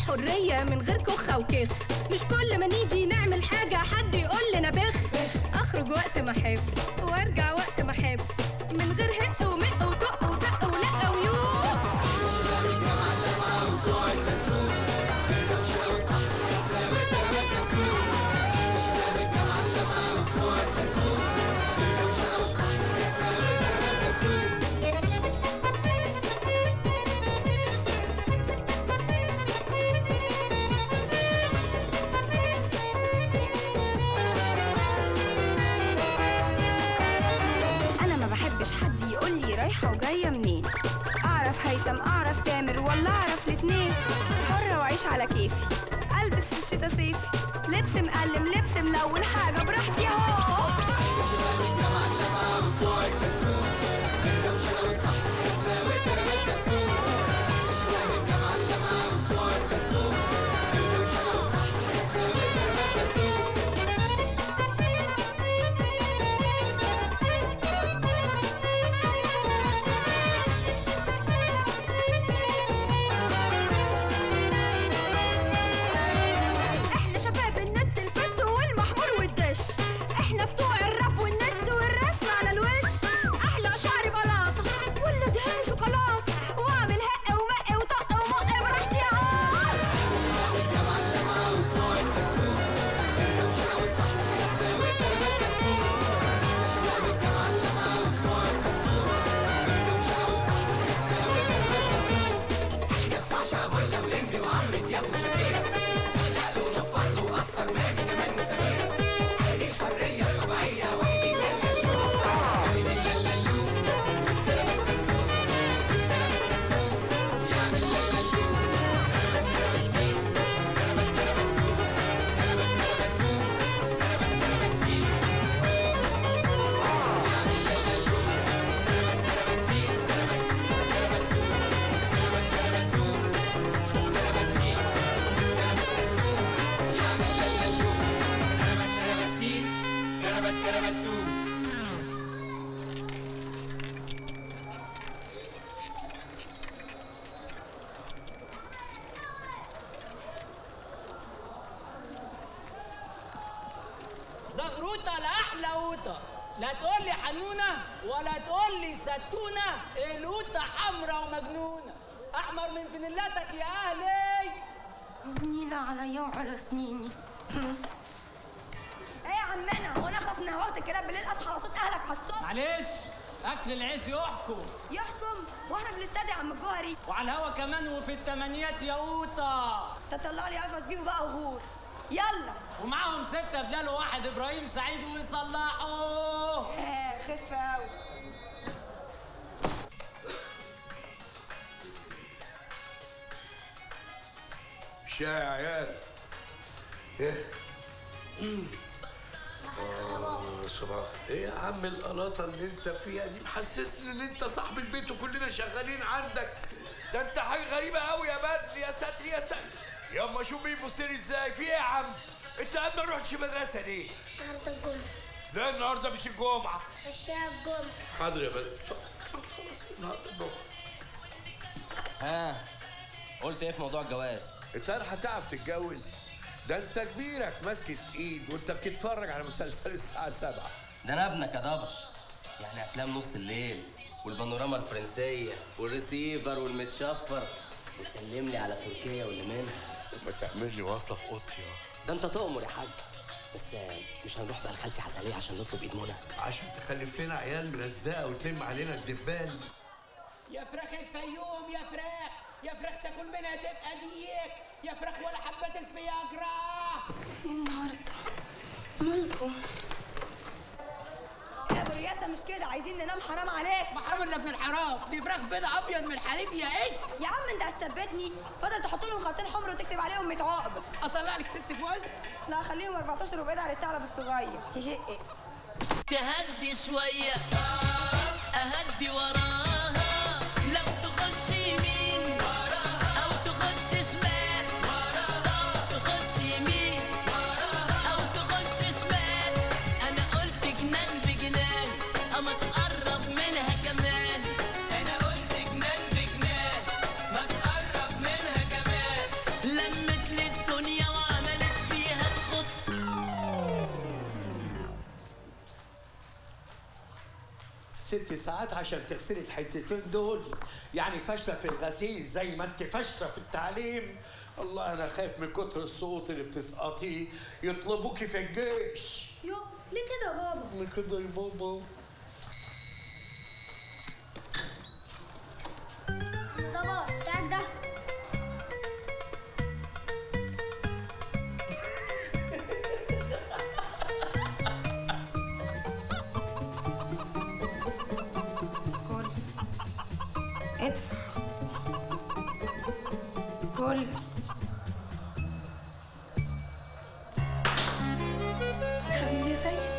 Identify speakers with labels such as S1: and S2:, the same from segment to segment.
S1: حرية من غير كخة وكخ مش كل ما نيجي نعمل حاجة حد يقول لنا بخ اخرج وقت ما احب وارجع وقت ما احب من غير هق ومق وطق وطق ولق ويوه
S2: انا ما بحبش حد يقول لي رايحه وجايه منين اعرف هيثم اعرف تامر ولا اعرف الاتنين حره واعيش على كيفي البس في الشتا صيفي لبس مقلم لبس ملون حاجه براحتي اهو احنا شباب النت الفت والمحمور والدش احنا بتوع الراب والنت والرسم على الوش احلى شعري بلاطه واللي دهنه شوكولاته واعمل هق ومق وطق ومق براحتي اهو
S3: زغروطة لأحلى قوطة لا تقول لي حنونة ولا تقول لي ستونة القوطة حمرا ومجنونة أحمر من فانيلتك يا أهلي
S2: نيلة عليا وعلى سنيني ايه يا عمنا هو انا اخلص من هواة الكلاب بالليل اصحى على صوت اهلك على الصبح
S3: معلش أكل العيش يحكم
S2: يحكم واحنا في الاستاد يا عم الجوهري
S3: وعلى الهوا كمان وفي التمانيات يا قوطة
S2: تطلع لي قفص بيبو بقى وغور يلا
S3: ومعاهم ستة بلال وواحد إبراهيم سعيد ويصلحوا
S2: آه خف قوي
S4: الشاي يا عيال ايه آه صباح ايه يا عم القلاطه اللي انت فيها دي محسسني ان انت صاحب البيت وكلنا شغالين عندك
S5: ده انت حاجه غريبه قوي يا بدر يا ساتر يا ساتر ياما شوف مين بيبص لي ازاي في ايه يا عم انت قاعد ما رحتش مدرسه ليه
S6: النهارده الجمعة
S5: لا النهارده مش الجمعه
S6: الشارع الجمعة
S4: حاضر يا بدر خلاص النهارده الجمعة.
S7: ها قلت ايه في موضوع الجواز
S4: انت هتعرف تتجوز ده انت كبيرك ماسكة ايد وانت بتتفرج على مسلسل الساعة 7
S7: ده انا ابنك يا ضبش يعني افلام نص الليل والبانوراما الفرنسيه والريسيفر والمتشفر وسلم لي على تركيا واللي منها
S4: طب ما تعمل لي واصلة في اوضتي
S7: ده انت تؤمر يا حاج بس آه، مش هنروح بقى لخالتي عسليه عشان نطلب ايد منى
S4: عشان تخلف لنا عيال ملزقة وتلم علينا الدبان
S3: يا فراخ الفيوم يا فراخ يا فراخ تاكل منها تبقى ديك يا فراخ ولا حبات الفياجرا
S2: ايه النهارده مالكم يا ابو رياسه مش كده عايزين ننام حرام عليك
S3: ما حرام الا ابن الحرام دي فراخ بيضة ابيض من الحليب يا قشط
S2: يا عم انت هتثبتني فضل تحط لهم خطين حمر وتكتب عليهم 100 عقبه
S3: اطلع لك ست جوز
S2: لا خليهم 14 وبعيد عن الثعلب الصغير
S8: تهدي شوية أهدي وراها لو تخش يمين أو تخش شمال أو تخش يمين أو تخش شمال أنا قلت جنان بجنان أما تقرب منها كمان أنا قلت جنان بجنان ما تقرب منها كمان لما
S4: ست ساعات عشان تغسلي الحتتين دول يعني فاشله في الغسيل زي ما انت فاشله في التعليم الله انا خايف من كتر الصوت اللي بتسقطيه يطلبوكي في الجيش
S2: يو ليه كده يا بابا
S4: من كده يا بابا
S6: بابا بتاعك ده
S2: كل ادفع كل حبيبي يا سيد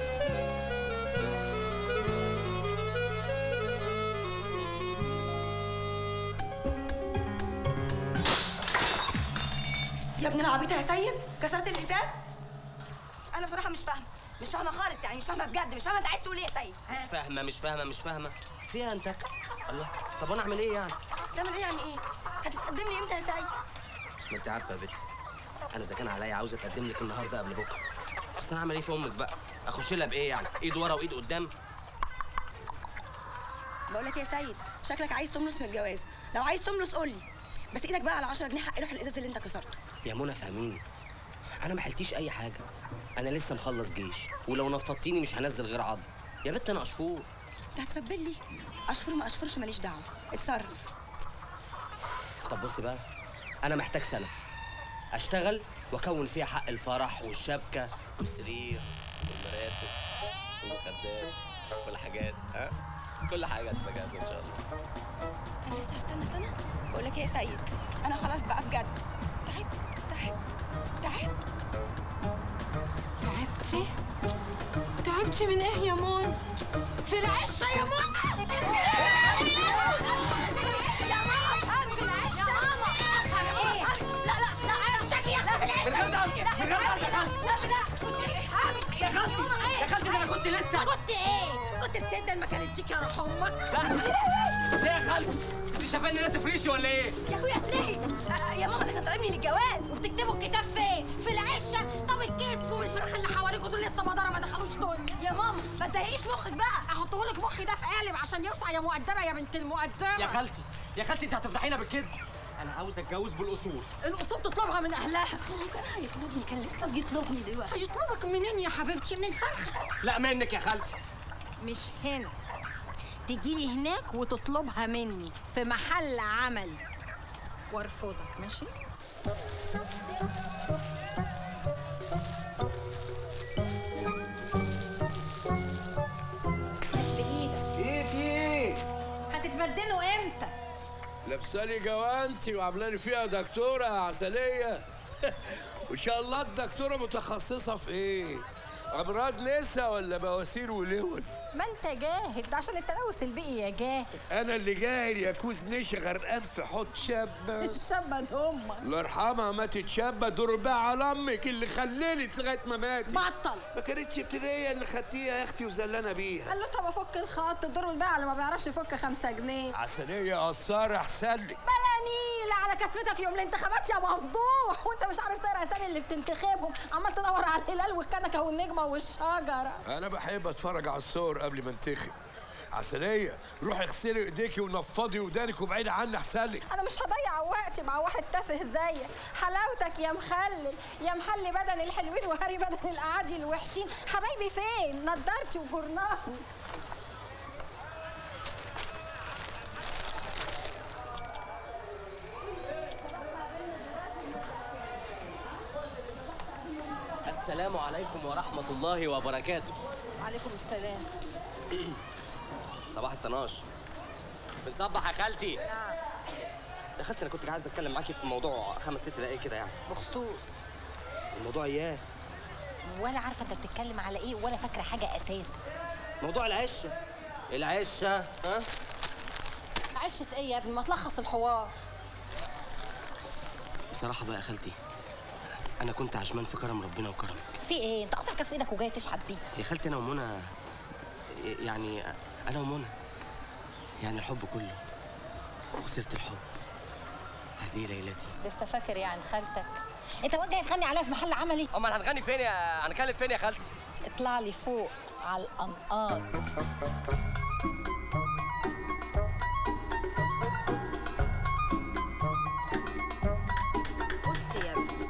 S2: يا ابن العبيط يا سيد كسرت الازاز انا بصراحه مش فاهمه مش فاهمه خالص يعني مش فاهمه بجد مش فاهمه انت عايز تقول ايه يا سيد ها
S7: مش فاهمه مش فاهمه مش فاهمه فيها انت الله طب انا اعمل ايه يعني
S2: تعمل ايه يعني ايه هتتقدم لي امتى يا سيد
S7: ما انت عارفه يا بت انا اذا كان عليا عاوز اتقدم لك النهارده قبل بكره بس انا اعمل ايه في امك بقى اخش لها بايه يعني ايد ورا وايد قدام
S2: بقول لك يا سيد شكلك عايز تملص من الجواز لو عايز تملص قول لي بس ايدك بقى على 10 جنيه حق روح الازاز اللي انت كسرته
S7: يا منى فهميني انا ما حلتيش اي حاجه انا لسه مخلص جيش ولو نفضتيني مش هنزل غير عض يا بت انا اشفور
S2: انت هتسبل لي اشفر ما اشفرش ماليش دعوه اتصرف
S7: طب بصي بقى انا محتاج سنه اشتغل واكون فيها حق الفرح والشبكه والسرير والمراتب والمخدات والحاجات ها كل حاجه هتبقى جاهزه ان شاء الله
S2: انا لسه هستنى سنه بقول لك ايه يا سيد انا خلاص بقى بجد تعبت تعبت تعبت
S9: تعبتي؟ تعبتي من ايه يا مون؟ في العشة يا مون
S2: يا ماما افهمي في العشه يا ماما افهمي ايه لا لا لا عشاك يا اختي في العشه
S3: من غير ضرب، من غير ضرب يا خالتي.
S2: لا لا افهمي
S3: يا خالتي يا خالتي ده انا كنت لسه
S9: كنت ايه؟ كنت بتدن ما كانتش يا روح امك
S3: ليه يا خالتي انت شايفاني لا تفريشي ولا ايه
S2: يا اخويا هتلاقي آه، يا ماما ده كان طالبني للجواز
S9: وبتكتبوا الكتاب فين؟ في العشة طب الكيس والفراخ اللي حواليكوا دول لسه بدرة ما دخلوش دنيا
S2: يا ماما ما تضايقيش مخك بقى
S9: احطهولك مخي ده في قالب عشان يوسع يا مؤدبة يا بنت المؤدبة
S3: يا خالتي يا خالتي انت هتفضحينا بالكذب انا عاوز اتجوز بالاصول
S9: الأصول تطلبها من أهلها
S2: هو كان هيطلبني كان لسه بيطلبني دلوقتي
S9: هيطلبك منين يا حبيبتي من الفرخة
S3: لا منك يا خالتي
S9: مش هنا تجيلي هناك وتطلبها مني في محل عملي وارفضك ماشي مش بايدك
S4: ايه في ايه؟
S9: هتتبدلوا امتى
S4: لابسالي جوانتي وعاملاني فيها دكتورة عسلية وإن شاء الله الدكتورة متخصصة في إيه؟ أمراض نسا ولا بواسير ولوز؟
S9: ما انت جاهل ده عشان التلوث البيئي يا جاهل
S4: أنا اللي جاهل يا كوز نشا غرقان في حوض شابة
S9: الشابة امك
S4: الله يرحمها ماتت شابة دور بقى على أمك اللي خللت لغاية ما ماتت
S9: بطل
S4: ما كانتش ابتدائية اللي خدتيها يا أختي وزلانة بيها
S9: قال له طب افك الخط الدور الباقي اللي ما بيعرفش يفك خمسة جنيه
S4: عسلية قصارة أحسن لك
S9: بلا نيلة على كسفتك يوم الانتخابات يا مفضوح وانت مش عارف تقرا اسامي اللي بتنتخبهم عمال تدور على الهلال والكنكه والنجمه والشجره
S4: انا بحب اتفرج على الصور قبل ما انتخب عسلية روحي اغسلي ايديكي ونفضي ودانك وبعيد عني احسن لك
S9: انا مش هضيع وقتي مع واحد تافه زيك حلاوتك يا مخلل يا محلي بدن الحلوين وهاري بدن الاعادي الوحشين حبايبي فين نضارتي وجرناهي
S7: السلام عليكم ورحمه الله وبركاته
S9: وعليكم السلام
S7: صباح الطناش بنصبح يا خالتي
S9: نعم
S7: يا خالتي انا كنت عايز اتكلم معاكي في موضوع خمس ست دقايق كده يعني
S9: بخصوص
S7: الموضوع اياه
S9: ولا عارفه انت بتتكلم على ايه ولا فاكره حاجه اساسا
S7: موضوع العشه العشه ها
S9: عشت ايه يا ابني ما تلخص الحوار
S7: بصراحه بقى يا خالتي انا كنت عشمان في كرم ربنا وكرمك
S9: في ايه انت قاطع كف ايدك وجاي تشحت بيه
S7: يا خالتي انا ومنى يعني انا ومنى يعني الحب كله وسيره الحب هذه ليلتي
S9: لسه فاكر يعني خالتك انت واد جاي تغني عليا في محل عملي
S7: امال هنغني فين يا هنكلم فين يا خالتي
S9: اطلع لي فوق على القنقاط بص يا ابني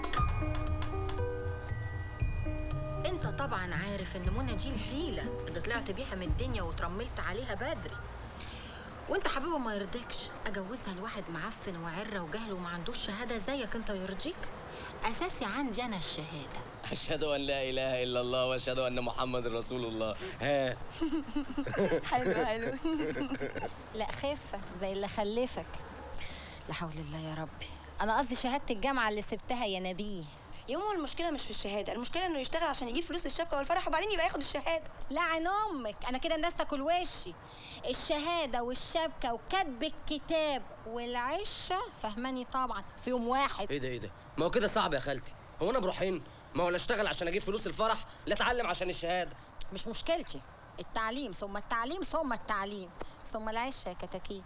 S9: انت طبعا عارف ان منى دي الحيله اللي طلعت بيها من الدنيا وترملت عليها بدري وانت حبيبي ما يرضيكش اجوزها لواحد معفن وعره وجهل وما عندوش شهاده زيك انت يرضيك اساسي عندي انا الشهاده
S7: اشهد ان لا اله الا الله واشهد ان محمد رسول الله ها
S2: حلو حلو
S9: لا خفه زي اللي خلفك لا حول الله يا ربي انا قصدي شهاده الجامعه اللي سبتها يا نبيه
S2: يا ماما المشكله مش في الشهاده المشكله انه يشتغل عشان يجيب فلوس للشبكه والفرح وبعدين يبقى ياخد الشهاده
S9: لعن امك انا كده الناس تاكل وشي الشهاده والشبكه وكتب الكتاب والعشه فهماني طبعا في يوم واحد
S7: ايه ده ايه ده ما هو كده صعب يا خالتي هو انا بروحين ما هو لا اشتغل عشان اجيب فلوس الفرح لا اتعلم عشان الشهاده
S9: مش مشكلتي التعليم ثم التعليم ثم التعليم ثم العشه يا كتاكيت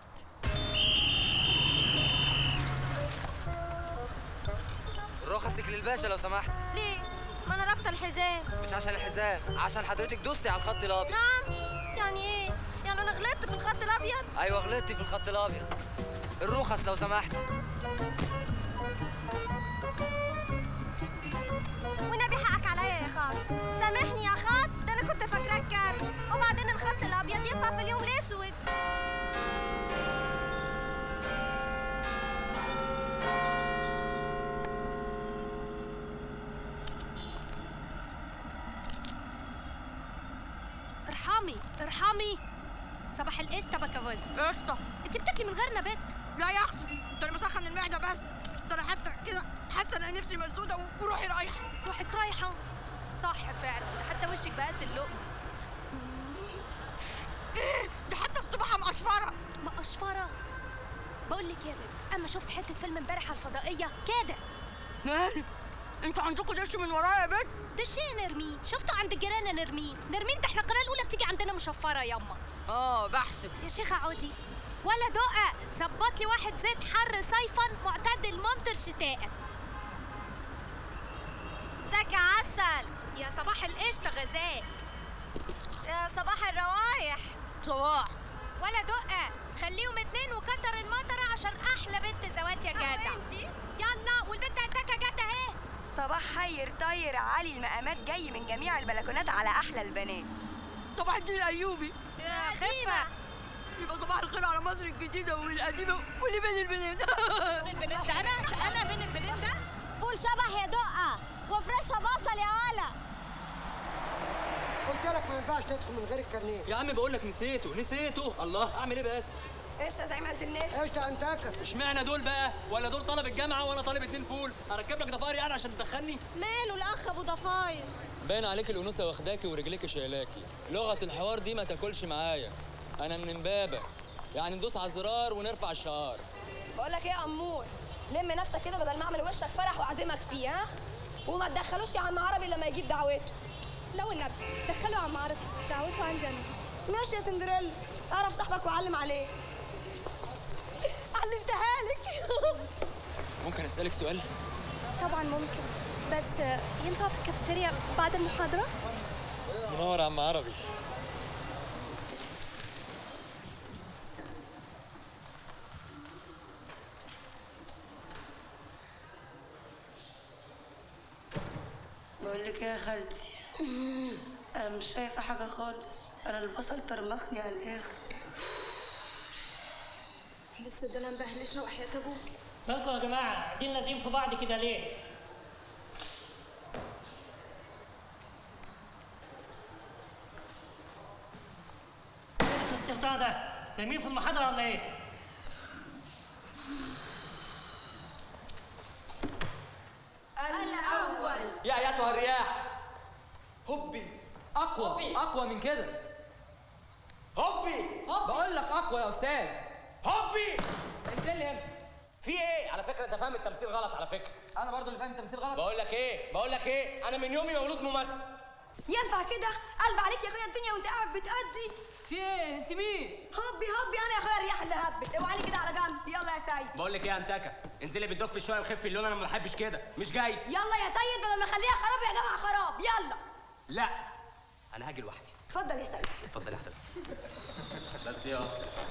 S10: رخصك للباشا لو سمحت
S2: ليه ما انا رابطه الحزام
S10: مش عشان الحزام عشان حضرتك دوستي على الخط الابيض
S2: نعم يعني ايه يعني انا غلطت في الخط الابيض
S10: ايوه غلطتي في الخط الابيض الرخص لو سمحت
S2: والنبي حقك عليا يا خاط سامحني يا خاط ده انا كنت فاكراك كاري وبعدين الخط الابيض ينفع في اليوم الاسود
S1: ارحمي ارحمي صباح القشطة بكابوز
S2: قشطه
S1: انت بتاكلي من غير نبات
S2: لا يا اختي ده انا مسخن المعده بس ده انا حتى كده حاسه ان نفسي مسدوده وروحي رايحه
S1: روحك رايحة صح فعلا ده حتى وشك بقى قد اللقمة
S2: ايه ده حتى الصبح مقشفره
S1: مقشفرة بقول لك يا بنت اما شفت حتة فيلم امبارح على الفضائية كده
S2: مالك انتوا عندكم دش من ورايا يا بنت
S1: ده شيء نرمين شفته عند الجيران نرمين نرمين ده احنا القناة الأولى بتيجي عندنا مشفرة ياما
S2: اه بحسب
S1: يا شيخة عودي ولا دقة ظبط لي واحد زيت حر صيفا معتدل ممطر شتاء
S2: ازيك يا عسل
S1: يا صباح القشطة غزال
S2: يا صباح الروايح صباح
S1: ولا دقة خليهم اتنين وكتر المطرة عشان أحلى بنت زوات يا جدع
S2: انتي؟
S1: يلا والبنت انتكة جت اهي
S2: صباح خير طاير عالي المقامات جاي من جميع البلكونات على احلى البنات صباح الدين ايوبي
S1: يا خفة
S2: يبقى صباح الخير على مصر الجديده والقديمه واللي بين البنات
S1: البنت ده أنا أنا بين البنت ده
S2: فول شبح يا دقه وفرشها بصل يا ولا
S11: قلت لك ما ينفعش تدخل من غير الكارنيه
S12: يا عم بقول لك نسيته نسيته الله اعمل ايه بس
S2: قشطه زي ما قلت الناس
S11: قشطه انتكه
S12: اشمعنى دول بقى ولا دول طالب الجامعه وانا طالب اتنين فول اركب لك ضفاير يعني عشان تدخلني
S1: ماله الأخ أبو ضفاير
S12: باين عليك الانوثه واخداكي ورجليك شايلاكي لغه الحوار دي ما تاكلش معايا انا من امبابه يعني ندوس على الزرار ونرفع الشعار
S2: بقول لك ايه يا امور لم نفسك كده بدل ما اعمل وشك فرح واعزمك فيه ها وما تدخلوش يا عم عربي لما يجيب دعوته
S1: لو النبي دخلوا عم عربي دعوته عندي أنا
S2: ماشي يا سندريلا اعرف صاحبك وعلم عليه علمتها لك
S12: ممكن اسالك سؤال
S1: طبعا ممكن بس ينفع في الكافيتيريا بعد المحاضرة؟
S12: منور يا عم عربي
S2: بقول لك ايه يا خالتي انا مش شايفه حاجه خالص انا البصل طرمخني على الاخر
S1: بس ده أنا مبهلشة وحياة أبوك
S13: مالكم يا جماعة قاعدين لازقين في بعض كده ليه؟ ايه الاستهتار ده؟ نايمين في المحاضرة ولا ايه؟
S2: الاول
S10: يا ايتها الرياح هبي
S14: اقوى اقوى من كده
S10: هبي
S14: بقول لك اقوى يا استاذ
S10: هبي
S14: انزل لي هنا
S7: في ايه على فكره انت فاهم التمثيل غلط على فكره
S14: انا برضو اللي فاهم التمثيل غلط
S7: بقول لك ايه بقول لك ايه انا من يومي مولود ممثل
S2: ينفع كده قلب عليك يا اخويا الدنيا وانت قاعد بتأدي
S14: في ايه انت مين
S2: هبي هبي انا يا اخويا الرياح اللي هبت اوعى لي كده على جنب يلا يا سيد
S7: بقول لك ايه يا انتكه انزلي بالدف شويه وخفي اللون انا ما بحبش كده مش جاي
S2: يلا يا سيد بدل ما اخليها خراب يا جماعه خراب يلا
S7: لا انا هاجي لوحدي
S2: اتفضل يا سيد
S7: اتفضل يا حضرتك بس يا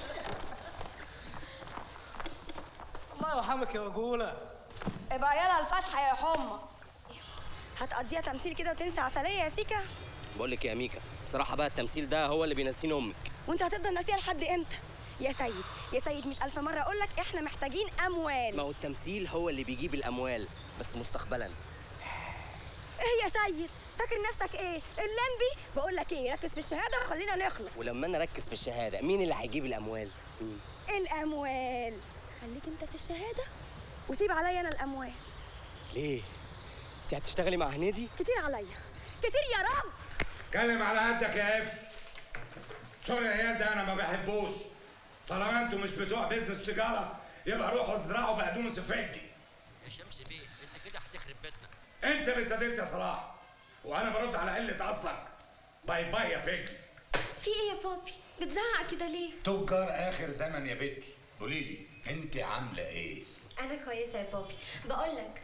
S11: الله يرحمك يا رجوله
S2: ابقى يلا الفاتحه يا حمى هتقضيها تمثيل كده وتنسى عسليه يا سيكا
S7: بقول لك يا ميكا بصراحه بقى التمثيل ده هو اللي بينسيني امك
S2: وانت هتفضل ناسيها لحد امتى يا سيد يا سيد مئة ألف مرة أقول لك إحنا محتاجين أموال
S7: ما هو التمثيل هو اللي بيجيب الاموال بس مستقبلا
S2: إيه يا سيد فاكر نفسك إيه اللمبي بقول لك إيه ركز في الشهادة وخلينا نخلص
S7: ولما انا اركز في الشهاده مين اللي هيجيب الاموال مين
S2: الأموال خليك أنت في الشهادة وسيب عليا أنا الأموال
S7: ليه انت هتشتغلي مع هنيدي
S2: كتير عليا كتير يا رب
S15: اتكلم على قدك يا اف شغل العيال ده انا ما بحبوش طالما انتوا مش بتوع بيزنس تجاره يبقى روحوا ازرعوا بقدونس فجي
S16: يا شمس بيه انت كده هتخرب بيتنا
S15: انت اللي ابتديت يا صلاح وانا برد على قله اصلك باي باي يا فجي
S6: في ايه يا بابي بتزعق كده ليه
S15: تجار اخر زمن يا بنتي قولي لي انت عامله ايه
S6: انا كويسه يا بابي بقول لك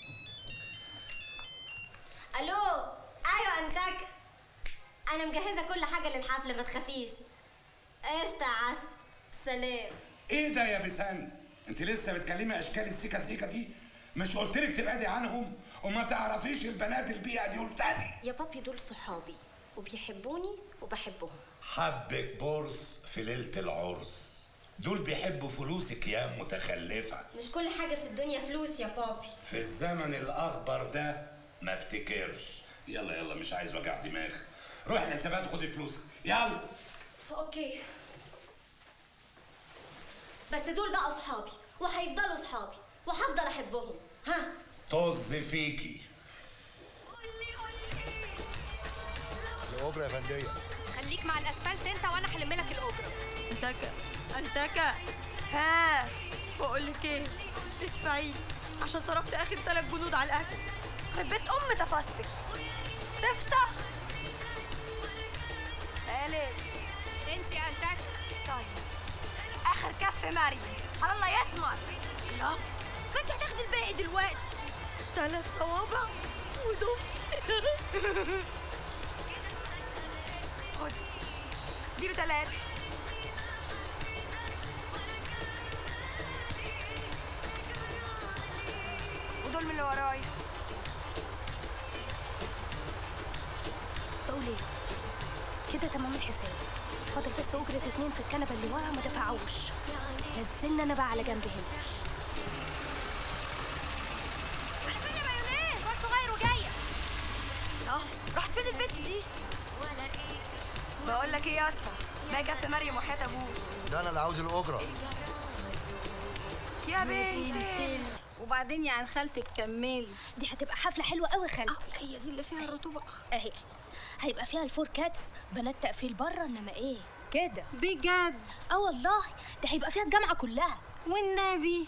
S6: الو ايوه انتك انا مجهزه كل حاجه للحفله ما تخافيش قشطه يا عسل سلام
S15: ايه ده يا بسان انت لسه بتكلمي اشكال السيكا سيكا دي مش قلت لك تبعدي عنهم وما تعرفيش البنات البيئه دي قلتلي
S6: يا بابي دول صحابي وبيحبوني وبحبهم
S15: حبك بورس في ليله العرس دول بيحبوا فلوسك يا متخلفه
S6: مش كل حاجه في الدنيا فلوس يا بابي
S15: في الزمن الاخضر ده ما افتكرش يلا يلا مش عايز وجع دماغ روح الحسابات خدي فلوسك يلا
S6: اوكي بس دول بقى صحابي وهيفضلوا صحابي وهفضل احبهم ها
S15: طز فيكي
S17: الاجره يا فنديه
S1: خليك مع الاسفلت انت وانا هلم لك الاجره
S2: انتكا انتكا ها بقول لك ايه ادفعي عشان صرفت اخر ثلاث جنود على الاكل خرب بيت ام تفاستك تفسح خالد
S1: انسي يا انتك
S2: طيب اخر كف مريم على الله يثمر الله ما انت هتاخدي الباقي دلوقتي ثلاث صوابع ودف خدي اديله ثلاثة ودول من اللي ورايا
S1: بقول ايه كده تمام الحساب فاضل بس اجرة اتنين في الكنبة اللي ورا ما دفعوش نزلنا انا بقى على جنب هنا مشوار صغير وجاية
S2: اه راحت فين البنت دي بقول لك ايه يا اسطى ما كف مريم وحياة ابوك
S17: ده انا اللي عاوز الاجره
S2: يا بنتي
S1: وبعدين يعني خالتك كملي دي هتبقى حفلة حلوة قوي خالتي هي دي اللي فيها الرطوبة اهي هيبقى فيها الفور كاتس بنات تقفيل بره انما ايه كده بجد اه والله ده هيبقى فيها الجامعة كلها والنبي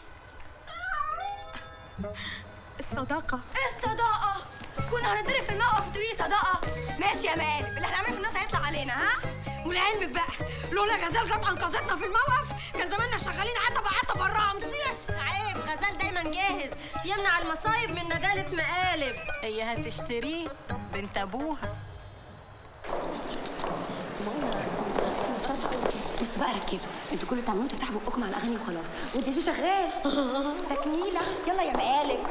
S1: الصداقة
S2: الصداقة كنا هنضرب في الموقف وتقولي لي صداقة ماشي يا مالك اللي هنعمله في الناس هيطلع علينا ها ولعلمك بقى لولا غزال جت انقذتنا في الموقف كان زماننا شغالين عتبة عتبة بره رمسيس
S6: عيب غزال دايما جاهز يمنع المصايب من ندالة مقالب
S1: هي هتشتريه بنت ابوها
S2: بصوا بقى ركزوا انتوا كل اللي بتعملوه تفتحوا بقكم على الاغاني وخلاص والدي جي شغال تكميله يلا يا مقالب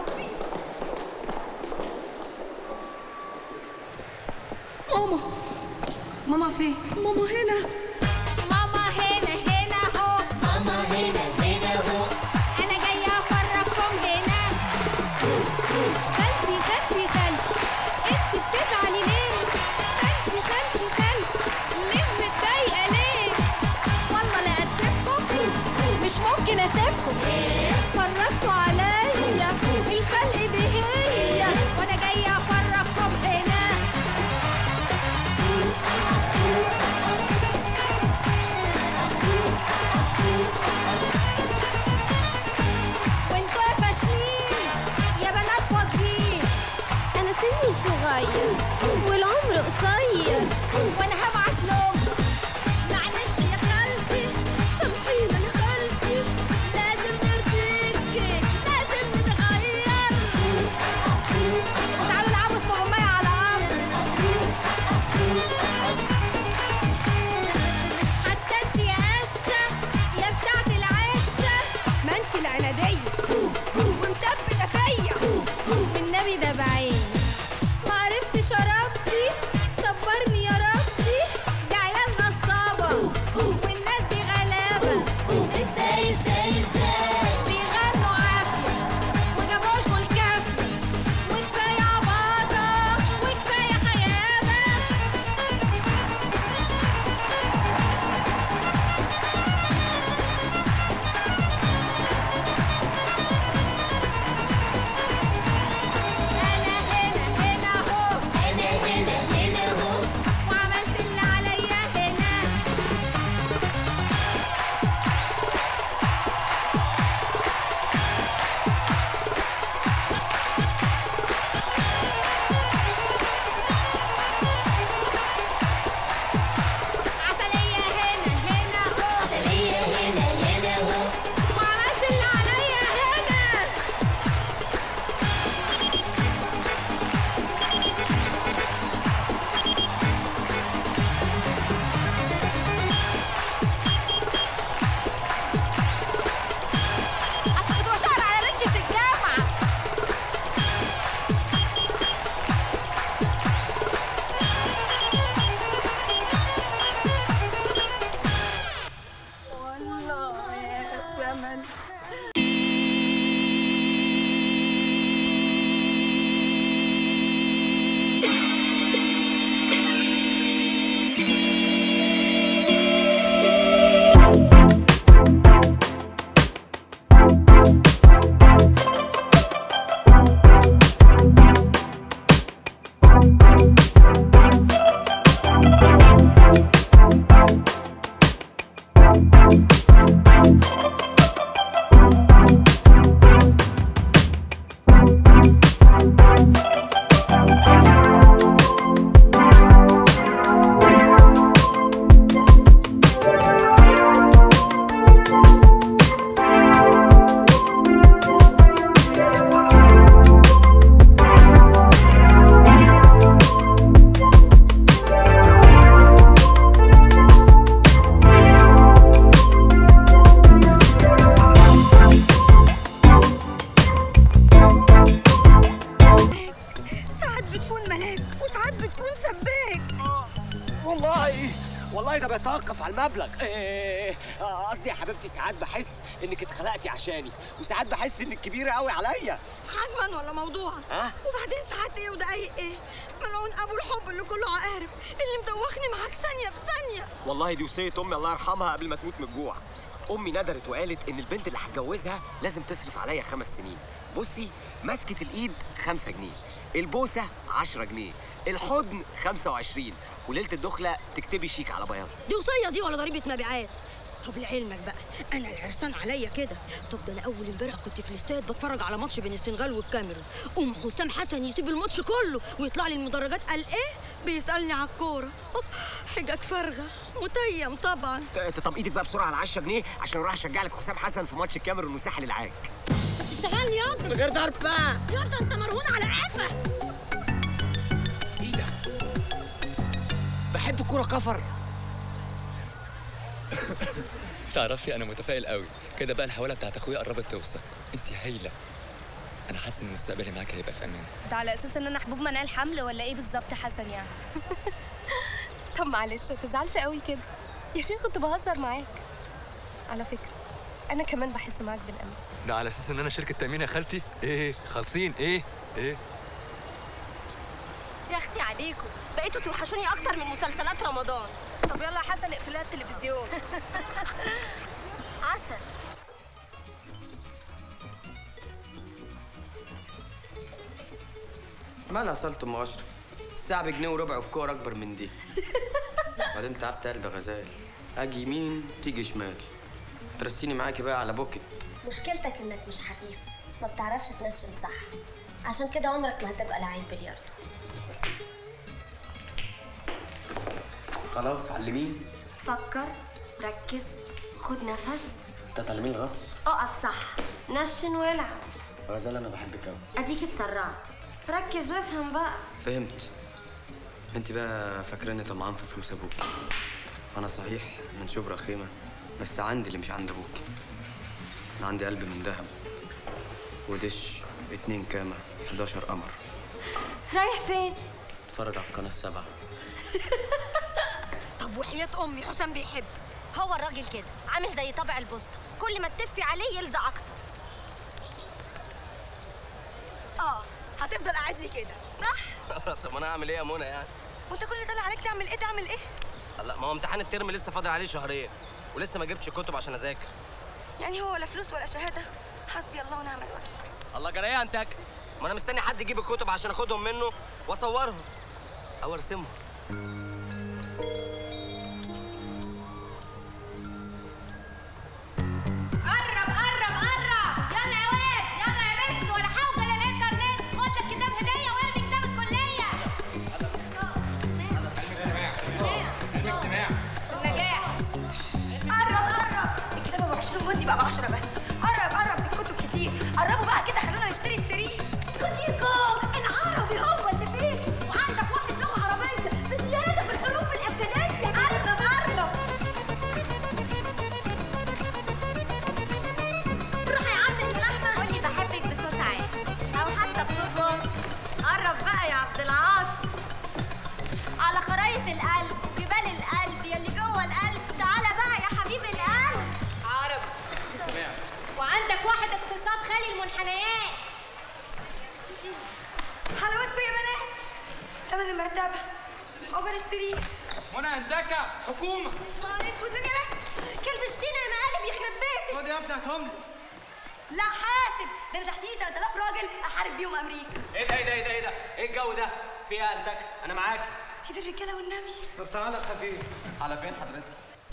S1: ماما
S2: ماما فين
S1: ماما هنا
S2: ماما هنا هنا اهو
S8: ماما هنا هنا اهو
S2: انا جايه افرجكم هنا
S1: خالتي خالتي خالتي انت بتزعلي ليه خالتي خالتي خالتي ليه متضايقه ليه والله لا اسيبكم مش ممكن اسيبكم فرجتوا عليا الخلق دي هي
S2: وانا جايه افرجكم هنا
S1: وانتوا يا فاشلين يا بنات فاضيين
S6: انا سني صغير والعمر قصير
S2: وانا هبعت لهم معلش يا خالتي سامحيني يا خالتي لازم نرتكك
S18: والله والله ده بيتوقف على المبلغ إيه، آه، قصدي يا حبيبتي ساعات بحس انك اتخلقتي عشاني وساعات بحس انك كبيره قوي عليا
S2: حجما ولا موضوع
S18: ها؟
S2: وبعدين ساعات ايه ودقايق ايه ملعون ابو الحب اللي كله عقارب اللي مدوخني معاك ثانيه بثانيه
S18: والله دي وصيه امي الله يرحمها قبل ما تموت من الجوع امي ندرت وقالت ان البنت اللي هتجوزها لازم تصرف عليا خمس سنين بصي مسكة الايد خمسة جنيه البوسة عشرة جنيه الحضن خمسة وعشرين وليلة الدخلة تكتبي شيك على بياض
S2: دي وصيه دي ولا ضريبه مبيعات طب لعلمك بقى انا العرسان عليا كده طب ده انا اول امبارح كنت في الاستاد بتفرج على ماتش بين السنغال والكاميرون ام حسام حسن يسيب الماتش كله ويطلع لي المدرجات قال ايه بيسالني على الكوره حجج فارغه متيم طبعا
S18: ت- طب ايدك بقى بسرعة على 10 جنيه عشان اروح اشجع لك حسام حسن في ماتش الكاميرون وساحل العاج
S2: اشتغلني ياض
S18: من غير ضرب بقى
S2: ياض انت مرهون على قفا
S18: ايه ده بحب الكورة كفر
S12: تعرفي انا متفائل قوي كده بقى الحواله بتاعت اخويا قربت توصل انت هايله انا حاسس ان مستقبلي معاك هيبقى في امان
S1: ده على اساس ان انا حبوب منال حمل ولا ايه بالظبط يا حسن يعني طب معلش ما تزعلش قوي كده يا شيخ كنت بهزر معاك على فكره انا كمان بحس معاك بالامان
S12: ده على اساس ان انا شركه تامين يا خالتي ايه خالصين ايه ايه
S6: يا اختي عليكم بقيتوا توحشوني اكتر من مسلسلات رمضان
S1: طب يلا يا حسن اقفل لها التلفزيون
S6: عسل
S7: مالها صلت ام اشرف الساعه بجنيه وربع والكور اكبر من دي بعدين تعبت قلب غزال اجي يمين تيجي شمال ترسيني معاكي بقى على بوكت
S6: مشكلتك انك مش حريف ما بتعرفش تنشن صح عشان كده عمرك ما هتبقى لعيب بلياردو
S7: خلاص علمين
S6: فكر ركز خد نفس
S7: انت تعلمين الغطس
S6: اقف صح نشن والعب
S7: غزال انا بحبك قوي
S6: اديك اتسرعت ركز وافهم بقى
S7: فهمت انت بقى فاكراني طمعان في فلوس ابوك انا صحيح من شبرا خيمه بس عندي اللي مش عند ابوك انا عندي قلب من ذهب ودش اتنين كامة 11 قمر
S6: رايح فين
S7: اتفرج على القناه السبعه
S2: طب وحياه امي حسام بيحب
S6: هو الراجل كده عامل زي طبع البوسطه كل ما تتفي عليه يلزق اكتر
S2: اه هتفضل قاعد لي كده صح
S7: طب انا اعمل ايه يا منى يعني
S2: وانت كل اللي طالع عليك تعمل ايه تعمل ايه
S7: لا ما هو امتحان الترم لسه فاضل عليه شهرين ولسه ما جبتش كتب عشان اذاكر
S2: يعني هو ولا فلوس ولا شهاده حسبي الله ونعم الوكيل
S7: الله جريه انتك ما انا مستني حد يجيب الكتب عشان اخدهم منه واصورهم او ارسمهم
S1: قرب قرب قرب يلا يا واد يلا يا بنت ولا حول الانترنت خد لك كتاب هديه وارمي كتاب الكليه نجاح
S2: قرب قرب الكتاب ابو 20 جندي بقى ب 10 بس قرب قرب في الكتب كتير قربوا بقى كده خلونا نشتري السرير كوزيكو العربي هو اللي فيه وعندك واحد لغه عربيه بزياده في الحروف الابجديه قرب قرب روح يا عم يا لحمه
S6: قولي بحبك بصوت عالي او حتى بصوت واطي
S2: قرب بقى يا عبد العاطي
S6: على خرايط القلب جبال القلب يلي جوه القلب تعالى بقى يا حبيب القلب
S1: عرب وعندك واحد اقتصاد خالي المنحنيات
S2: حلاوتكم يا بنات تمن المرتبه اوبر السرير
S3: منى هندكه حكومه
S2: نهار اسود ليه يا بنت
S6: كلبشتينا يا مقالب يخرب بيتك
S3: خد يا ابني هاتهم لي
S2: لا حاسب ده انا تحتيه 3000 راجل احارب بيهم امريكا
S7: ايه ده ايه ده ايه ده ايه ده ايه الجو ده فيها انتك انا معاك
S2: سيد الرجاله والنبي
S3: طب تعالى يا خفيف
S7: على فين حضرتك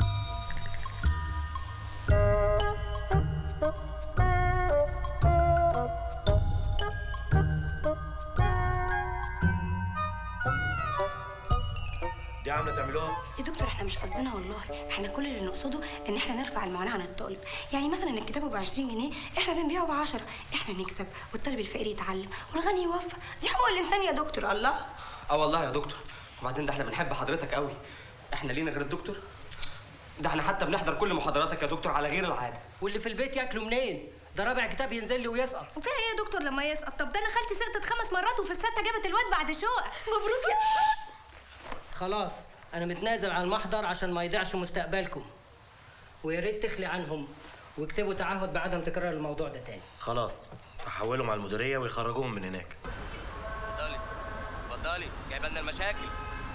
S19: دي عامله تعملوها
S2: يا دكتور احنا مش قصدنا والله احنا كل اللي نقصده ان احنا نرفع المعاناه عن الطالب يعني مثلا الكتاب ب 20 جنيه احنا بنبيعه ب 10 احنا نكسب والطالب الفقير يتعلم والغني يوفى دي حقوق الانسان يا دكتور الله
S7: اه والله يا دكتور وبعدين ده احنا بنحب حضرتك قوي احنا لينا غير الدكتور ده احنا حتى بنحضر كل محاضراتك يا دكتور على غير العاده
S10: واللي في البيت ياكلوا منين؟ ده رابع كتاب ينزل لي ويسقط
S1: وفيها ايه يا دكتور لما يسقط طب ده انا خالتي سقطت خمس مرات وفي السته جابت الواد بعد شقق مبروك يا
S10: خلاص
S20: انا متنازل عن المحضر عشان ما يضيعش مستقبلكم ويا ريت تخلي عنهم واكتبوا تعهد بعدم تكرار الموضوع ده تاني
S19: خلاص هحولهم على المديريه ويخرجوهم من هناك
S7: اتفضلي اتفضلي جايبه لنا المشاكل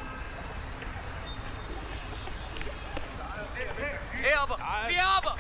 S7: ايه يابا في يابا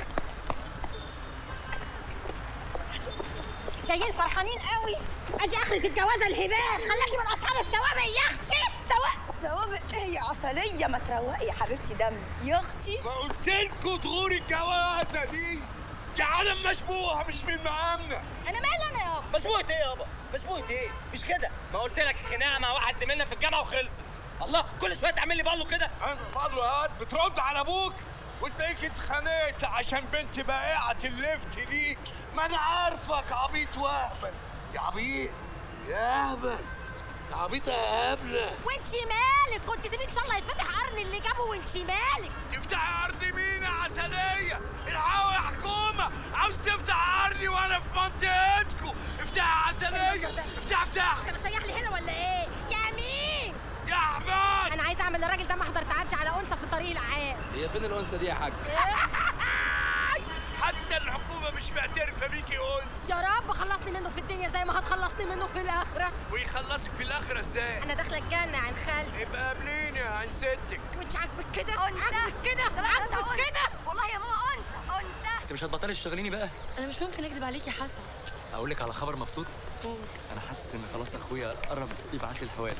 S2: جايين فرحانين قوي ادي اخرة الجوازه الهبات خلاكي من اصحاب الثوابت يا اختي سواء ثوابت ايه يا عسليه ما تروقي يا حبيبتي دمي يا اختي
S5: ما قلت لكم تغوري الجوازه دي دي عالم مشبوه مش من مقامنا
S2: انا مالي انا يابا
S7: مسبوقة ايه يابا؟ مسبوقة ايه؟ مش كده، ما قلت لك خناقة مع واحد زميلنا في الجامعة وخلصت. الله كل شوية تعمل لي بالو كده.
S5: انا بالو هات بترد على ابوك وتلاقيك اتخانقت عشان بنت بائعة اللفت دي ما انا عارفك عبيط واهبل يا عبيط يا هبل يا عبيط يا هبلة
S2: وانتي مالك كنت سيبيك ان شاء الله يتفتح قرن اللي جابه وانتي مالك
S5: تفتح ارض مين يا عسلية؟ الحقوا يا حكومة عاوز تفتح ارضي وانا في منطقتكم افتح يا عسلية افتح افتح
S2: انت مسيح لي هنا ولا ايه يا مين
S5: يا احمد
S2: انا عايزه اعمل للراجل ده محضر تعدي على انثى في الطريق العام
S12: هي فين الانثى دي يا حاج
S5: حتى الحكومة مش معترفة بيكي انس
S2: يا رب خلصني منه في الدنيا زي ما هتخلصني منه في الاخره
S5: ويخلصك في الاخرة ازاي؟
S2: انا داخله الجنه عن خالتي
S5: يبقى قابليني عن ستك
S2: وانت عاجبك كده عاجبك كده عاجبك كده والله يا ماما انثى انثى
S12: انت مش هتبطلي تشتغليني بقى
S1: انا مش ممكن اكذب عليك يا حسن
S12: اقول لك على خبر مبسوط انا حاسس ان خلاص اخويا قرب يبعت لي الحوالي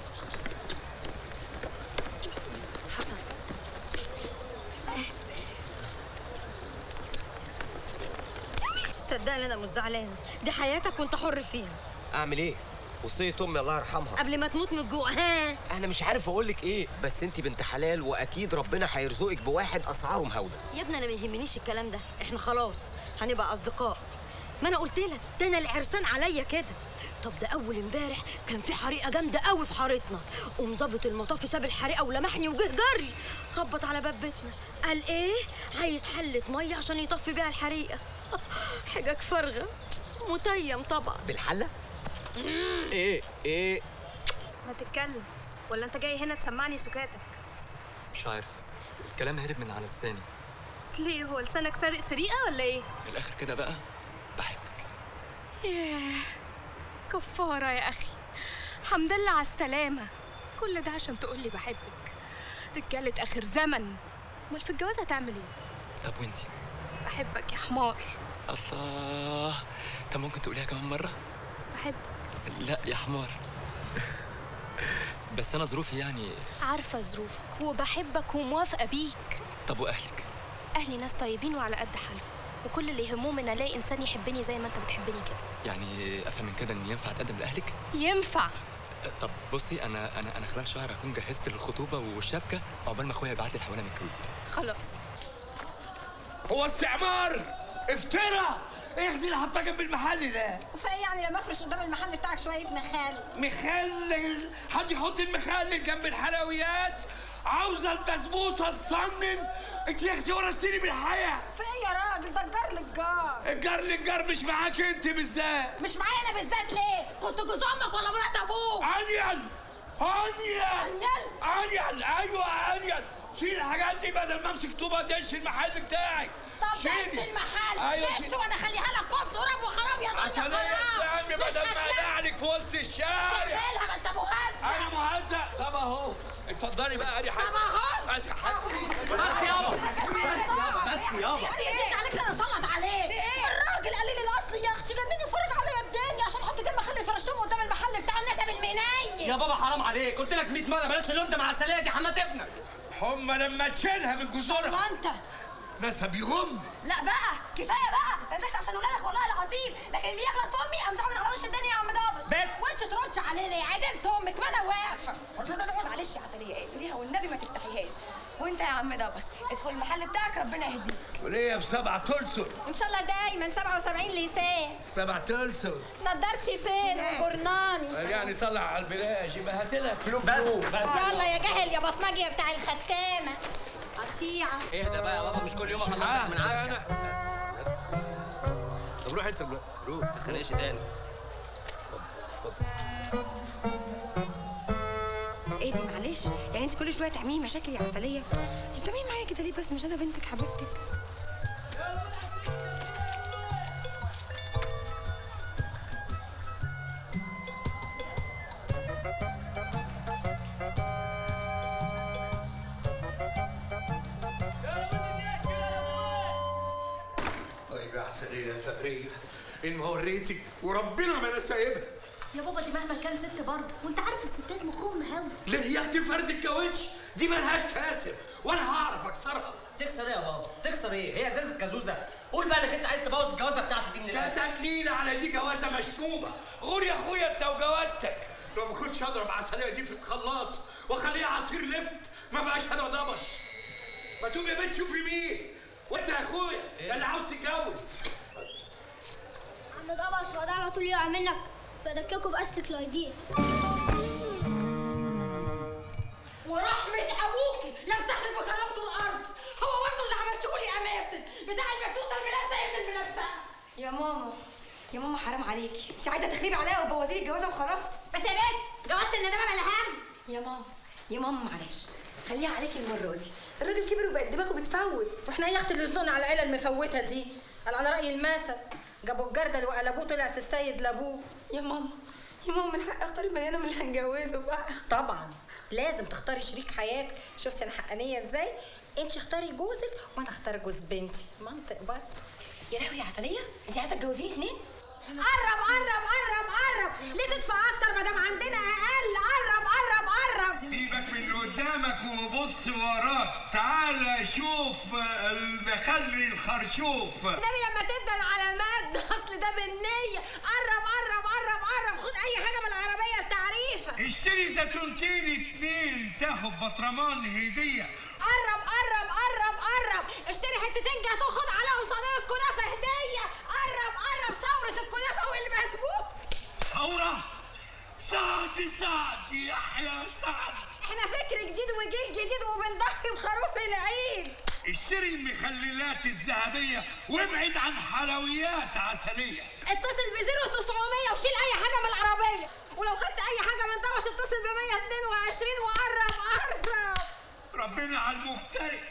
S2: صدقني انا مش زعلانه دي حياتك وانت حر فيها
S18: اعمل ايه وصيه امي الله يرحمها
S2: قبل ما تموت من الجوع ها
S18: انا مش عارف اقول لك ايه بس انت بنت حلال واكيد ربنا هيرزقك بواحد اسعاره مهوده
S2: يا ابني انا ما يهمنيش الكلام ده احنا خلاص هنبقى اصدقاء ما انا قلت لك ده انا العرسان عليا كده طب ده اول امبارح كان في حريقه جامده قوي في حارتنا قوم ظابط المطاف ساب الحريقه ولمحني وجه جري خبط على باب بيتنا قال ايه عايز حله ميه عشان يطفي بيها الحريقه حجج فارغه متيم طبعا
S18: بالحله ايه ايه
S1: ما تتكلم ولا انت جاي هنا تسمعني سكاتك
S12: مش عارف الكلام هرب من على لساني
S1: ليه هو لسانك سارق سريقه ولا ايه
S12: من الاخر كده بقى
S1: ياه كفارة يا أخي حمد لله على السلامة كل ده عشان تقولي بحبك رجالة آخر زمن أمال في الجواز هتعمل إيه؟
S12: طب وانتي
S1: بحبك يا حمار
S12: الله طب ممكن تقوليها كمان مره
S1: بحبك
S12: لا يا حمار بس انا ظروفي يعني
S1: عارفة ظروفك وبحبك وموافقة بيك
S12: طب واهلك
S1: أهلي ناس طيبين وعلى قد حالهم وكل اللي يهمهم إن ألاقي إنسان يحبني زي ما أنت بتحبني كده
S12: يعني افهم من كده ان ينفع اتقدم لاهلك
S1: ينفع
S12: طب بصي انا انا انا خلال شهر هكون جهزت الخطوبه والشبكه عقبال ما اخويا يبعت لي الحوالي من الكويت
S1: خلاص
S5: هو استعمار افترى ايه اللي حطاك جنب المحل ده
S2: وفايه يعني لما افرش قدام المحل بتاعك شويه مخال
S5: مخلل حد يحط المخلل جنب الحلويات عاوزه البسبوسه تصنن انت يا اختي ورثتيني بالحياه
S2: فايه يا راجل ده الجار للجار
S5: الجار للجار مش معاك انت بالذات
S2: مش معايا انا بالذات ليه كنت جوز امك ولا مرات ابوك
S5: انيل انيل
S2: انيل
S5: انيل ايوه انيل شيل الحاجات دي بدل ما امسك طوبه دش المحل بتاعي
S2: طب
S5: شيلي.
S2: دش المحل
S5: أيوة
S2: دش
S5: شيل.
S2: وانا اخليها لك كوم تراب وخراب يا دنيا
S5: عسلية
S2: خراب
S5: يا عمي
S2: مش
S5: بدل ما
S2: هتلاقي.
S5: اقلعلك في وسط الشارع
S2: تعملها ما انت مهزأ
S5: انا مهزأ طب اهو اتفضلي بقى ادي حاجه
S2: طب اهو
S5: ادي حاجه
S7: بس يابا بس يابا
S2: يديك عليك انا اسلط عليك الراجل قليل الاصل يا اختي جنني فرج عليا بدنيا عشان حطيت المخلل فرشتهم قدام المحل بتاع النسب المنيل
S7: يا بابا حرام عليك قلت لك 100 مره بلاش اللون ده مع السليه دي حمات ابنك
S5: هم لما تشيلها من جذورها
S2: انت
S5: ناسها بيغم
S2: لا بقى كفايه بقى ده داخل عشان ولادك والله العظيم لكن اللي يغلط في امي امسحه من على وش الدنيا يا عم دابش
S7: بت.
S2: وانت تردش عليه ليه عدمت امك ما انا واقفه معلش يا عسليه اقفليها والنبي ما تفتحيهاش وانت يا عم دابش ادخل المحل بتاعك ربنا يهديك
S5: وليه بسبعة تلسل
S2: ان شاء الله دايما 77 لسان
S5: سبعة تلسل
S2: نضارتي فين وجرناني
S5: يعني طلع على البلاش يبقى هات لها كلوب
S7: بس
S5: بس
S2: يلا يا جاهل يا بصمجي بتاع الختامه قطيعه
S7: اهدى بقى يا بابا مش كل يوم اخلصك من عندك
S12: طب روح انت دلوقتي روح
S7: ما تتخانقش تاني
S2: ايه دي معلش معلش يعني انت كل شويه تعملي مشاكل يا عسليه انت بتعملي معايا كده ليه بس مش انا بنتك حبيبتك
S4: طيب يا عسلية يا فقرية إن ما وريتك وربنا ما أنا سايبها
S1: يا بابا دي مهما كان ست برضه وانت عارف الستات مخهم مهوي
S4: ليه يا أختي فرد الكاوتش دي ملهاش كاسر وأنا هعرف أكسرها
S7: تكسر ايه يا بابا؟ تكسر ايه؟ هي ازازه كازوزه قول بقى انك انت عايز تبوظ الجوازه بتاعتي دي من الاخر
S4: كتكليل على دي جوازة مشمومة غور يا أخويا أنت وجوازتك لو ما كنتش هضرب عسلية دي في الخلاط وأخليها عصير لفت ما بقاش أنا ضبش ما تقوم يا بنت شوفي مين وأنت يا أخويا يا اللي عاوز تتجوز
S21: عم ضبش وده على طول يقع منك بدككوا بأسك لايدين
S9: ورحمة أبوكي لمسحني بكرامة الأرض هو وانتوا اللي عملتوا لي أماسل بتاع المسوسة الملزقة ابن الملزقة
S2: يا ماما يا ماما حرام عليكي انت عايزه تخربي عليا وتبوظي لي الجوازه وخلاص
S9: بس يا بنت جوازة الندامة ملهام
S2: يا ماما يا ماما معلش خليها عليكي المره دي الراجل كبر وبقت دماغه بتفوت
S9: واحنا يا اختي اللي زنقنا على العيله المفوته دي قال على راي المثل جابوا الجردل وقلبوه طلع سي السيد لابوه
S2: يا ماما يا ماما من حق اختار البني ادم اللي هنجوزه بقى
S9: طبعا لازم تختاري شريك حياتك شفتي انا حقانيه ازاي انت اختاري جوزك وانا اختار جوز بنتي منطق برضه
S2: يا لهوي يا عسليه انت عايزه تجوزيني اتنين
S9: قرب قرب قرب قرب ليه تدفع اكتر ما دام عندنا اقل قرب قرب قرب
S5: سيبك من اللي قدامك وبص وراك تعالى شوف المخلي الخرشوف
S9: النبي لما تدن على مد اصل ده بالنيه قرب قرب قرب قرب خد اي حاجه من العربيه بتعريفه
S5: اشتري زيتونتين اتنين تاخد بطرمان هدية
S9: قرب قرب قرب قرب اشتري حتتين جاتوه خد عليهم صينيه كنافه هديه قرب قرب ثوره الكنافه والبسبوس
S5: ثورة سعد سعد يحيى سعد
S9: احنا فكر جديد وجيل جديد وبنضحي بخروف العيد
S5: اشتري المخللات الذهبية وابعد عن حلويات عسلية
S9: اتصل ب 0900 وشيل اي حاجه من العربيه ولو خدت اي حاجه من طبش اتصل ب 122 وقرب قرب
S5: ربنا على المفتري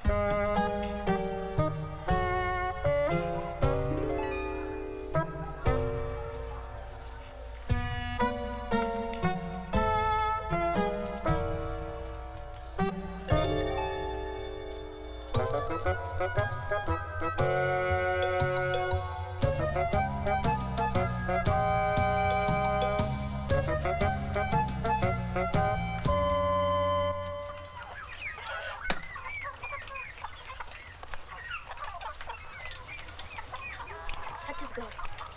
S1: هات سجارة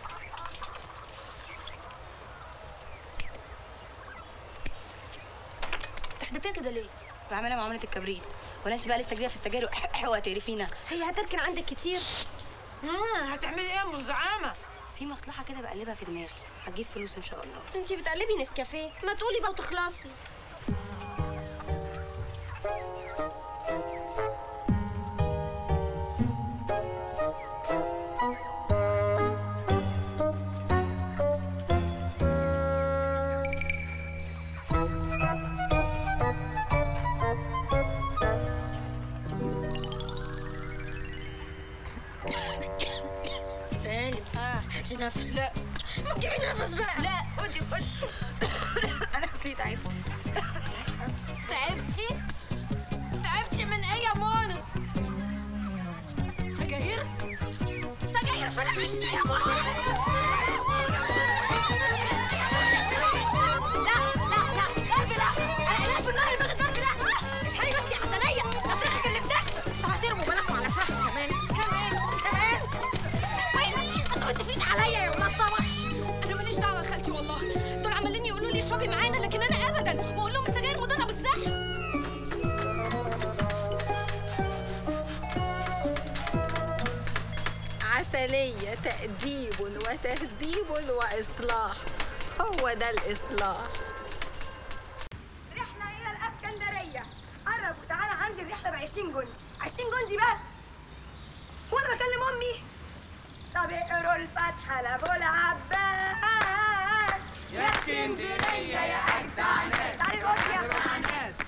S1: تحدفيها كده ليه؟
S2: بعملها معامله الكبريت ولا انت بقى لسه جديده في السجاير وهتقرفينا
S21: هي هتركن عندك كتير
S2: هتعملي ايه يا منزعامه في مصلحه كده بقلبها في دماغي هتجيب فلوس ان شاء الله
S21: انتي بتقلبي نسكافيه ما تقولي بقى وتخلصي
S2: غالب اه هاتي نفس لا ما تجيبي نفس بقى لا خدي خدي انا اصلي تعبت
S1: تعبتي؟ تعبتي من ايه يا منى؟ سجاير؟ سجاير فين عشتي يا منى؟
S21: لا لا لا ضرب لا انا قلقت بالنار اللي فاتت ضرب لا اصحي بس يا عسليه ده فرحك كلمتش
S9: انتوا هترموا بالكم على فرحي كمان كمان كمان وين انتوا متفقين عليا يا ولاد طبش
S1: انا ماليش دعوه يا خالتي والله دول عمالين يقولوا لي اشربي معانا لكن انا ابدا واقول لهم السجاير مضره بالصحه
S9: عسلية تأديب وتهذيب وإصلاح هو ده الإصلاح
S2: رحله الى الاسكندريه قرب وتعالى عندي الرحله ب 20 جندي 20 جندي بس وانا بكلم امي طب اقروا الفاتحه لابو العباس
S22: يا اسكندرية يا أجدع ناس
S2: تعالي نقول يا
S22: أجدع ناس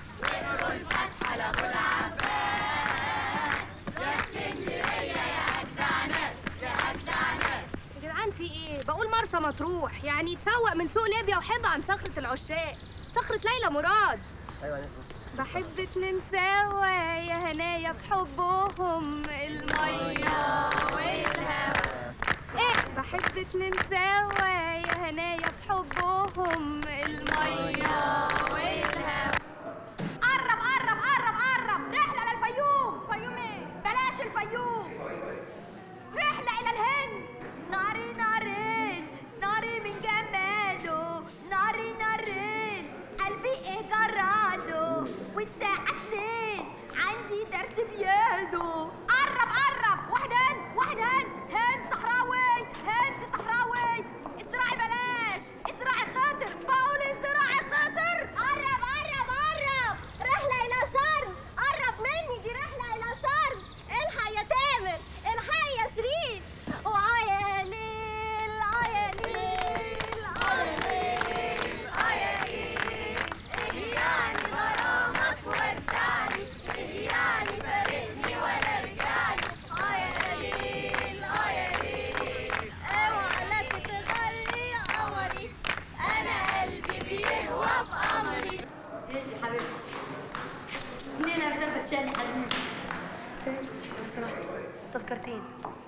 S2: والفتحة لأبو العباس يا اسكندرية يا أجدع ناس يا أجدع ناس
S1: يا جدعان في ايه بقول مرسى مطروح يعني يتسوق من سوق ليبيا وحب عن صخرة العشاق صخرة ليلى مراد
S7: ايوه نسمع
S1: بحب اتنين سوا يا هنايا في حبهم المية والهوا ايه بحب اتنين سوا يا هنايا في حبهم المية والهوا
S2: قرب قرب قرب قرب رحلة للفيوم فيوم ايه؟ بلاش الفيوم رحلة إلى الهند ناري نارين ناري من جماله ناري نارين قلبي ايه جراله والساعة اتنين عندي درس بيانو قرب قرب واحد هند واحد هند هند صحراوي هند صحراوي ازرعي بلاش ازرعي خاطر بقول ازرعي خاطر
S6: قرب قرب قرب رحلة إلى شرم قرب مني دي رحلة إلى شرم الحق يا تامر الحق يا شيرين وآه يا ليل آه يا ليل آه يا ليل آه يا ليل إيه يعني غرامك ودعني إيه يعني فارقني ولا رجعني آه يا ليل آه يا ليل اوعى لا تتغري يا قمري أنا قلبي بيهوى بأمري
S2: هندي حبيبتي منين ابدا بتشالي حبيبتي
S1: لو سمحت تذكرتين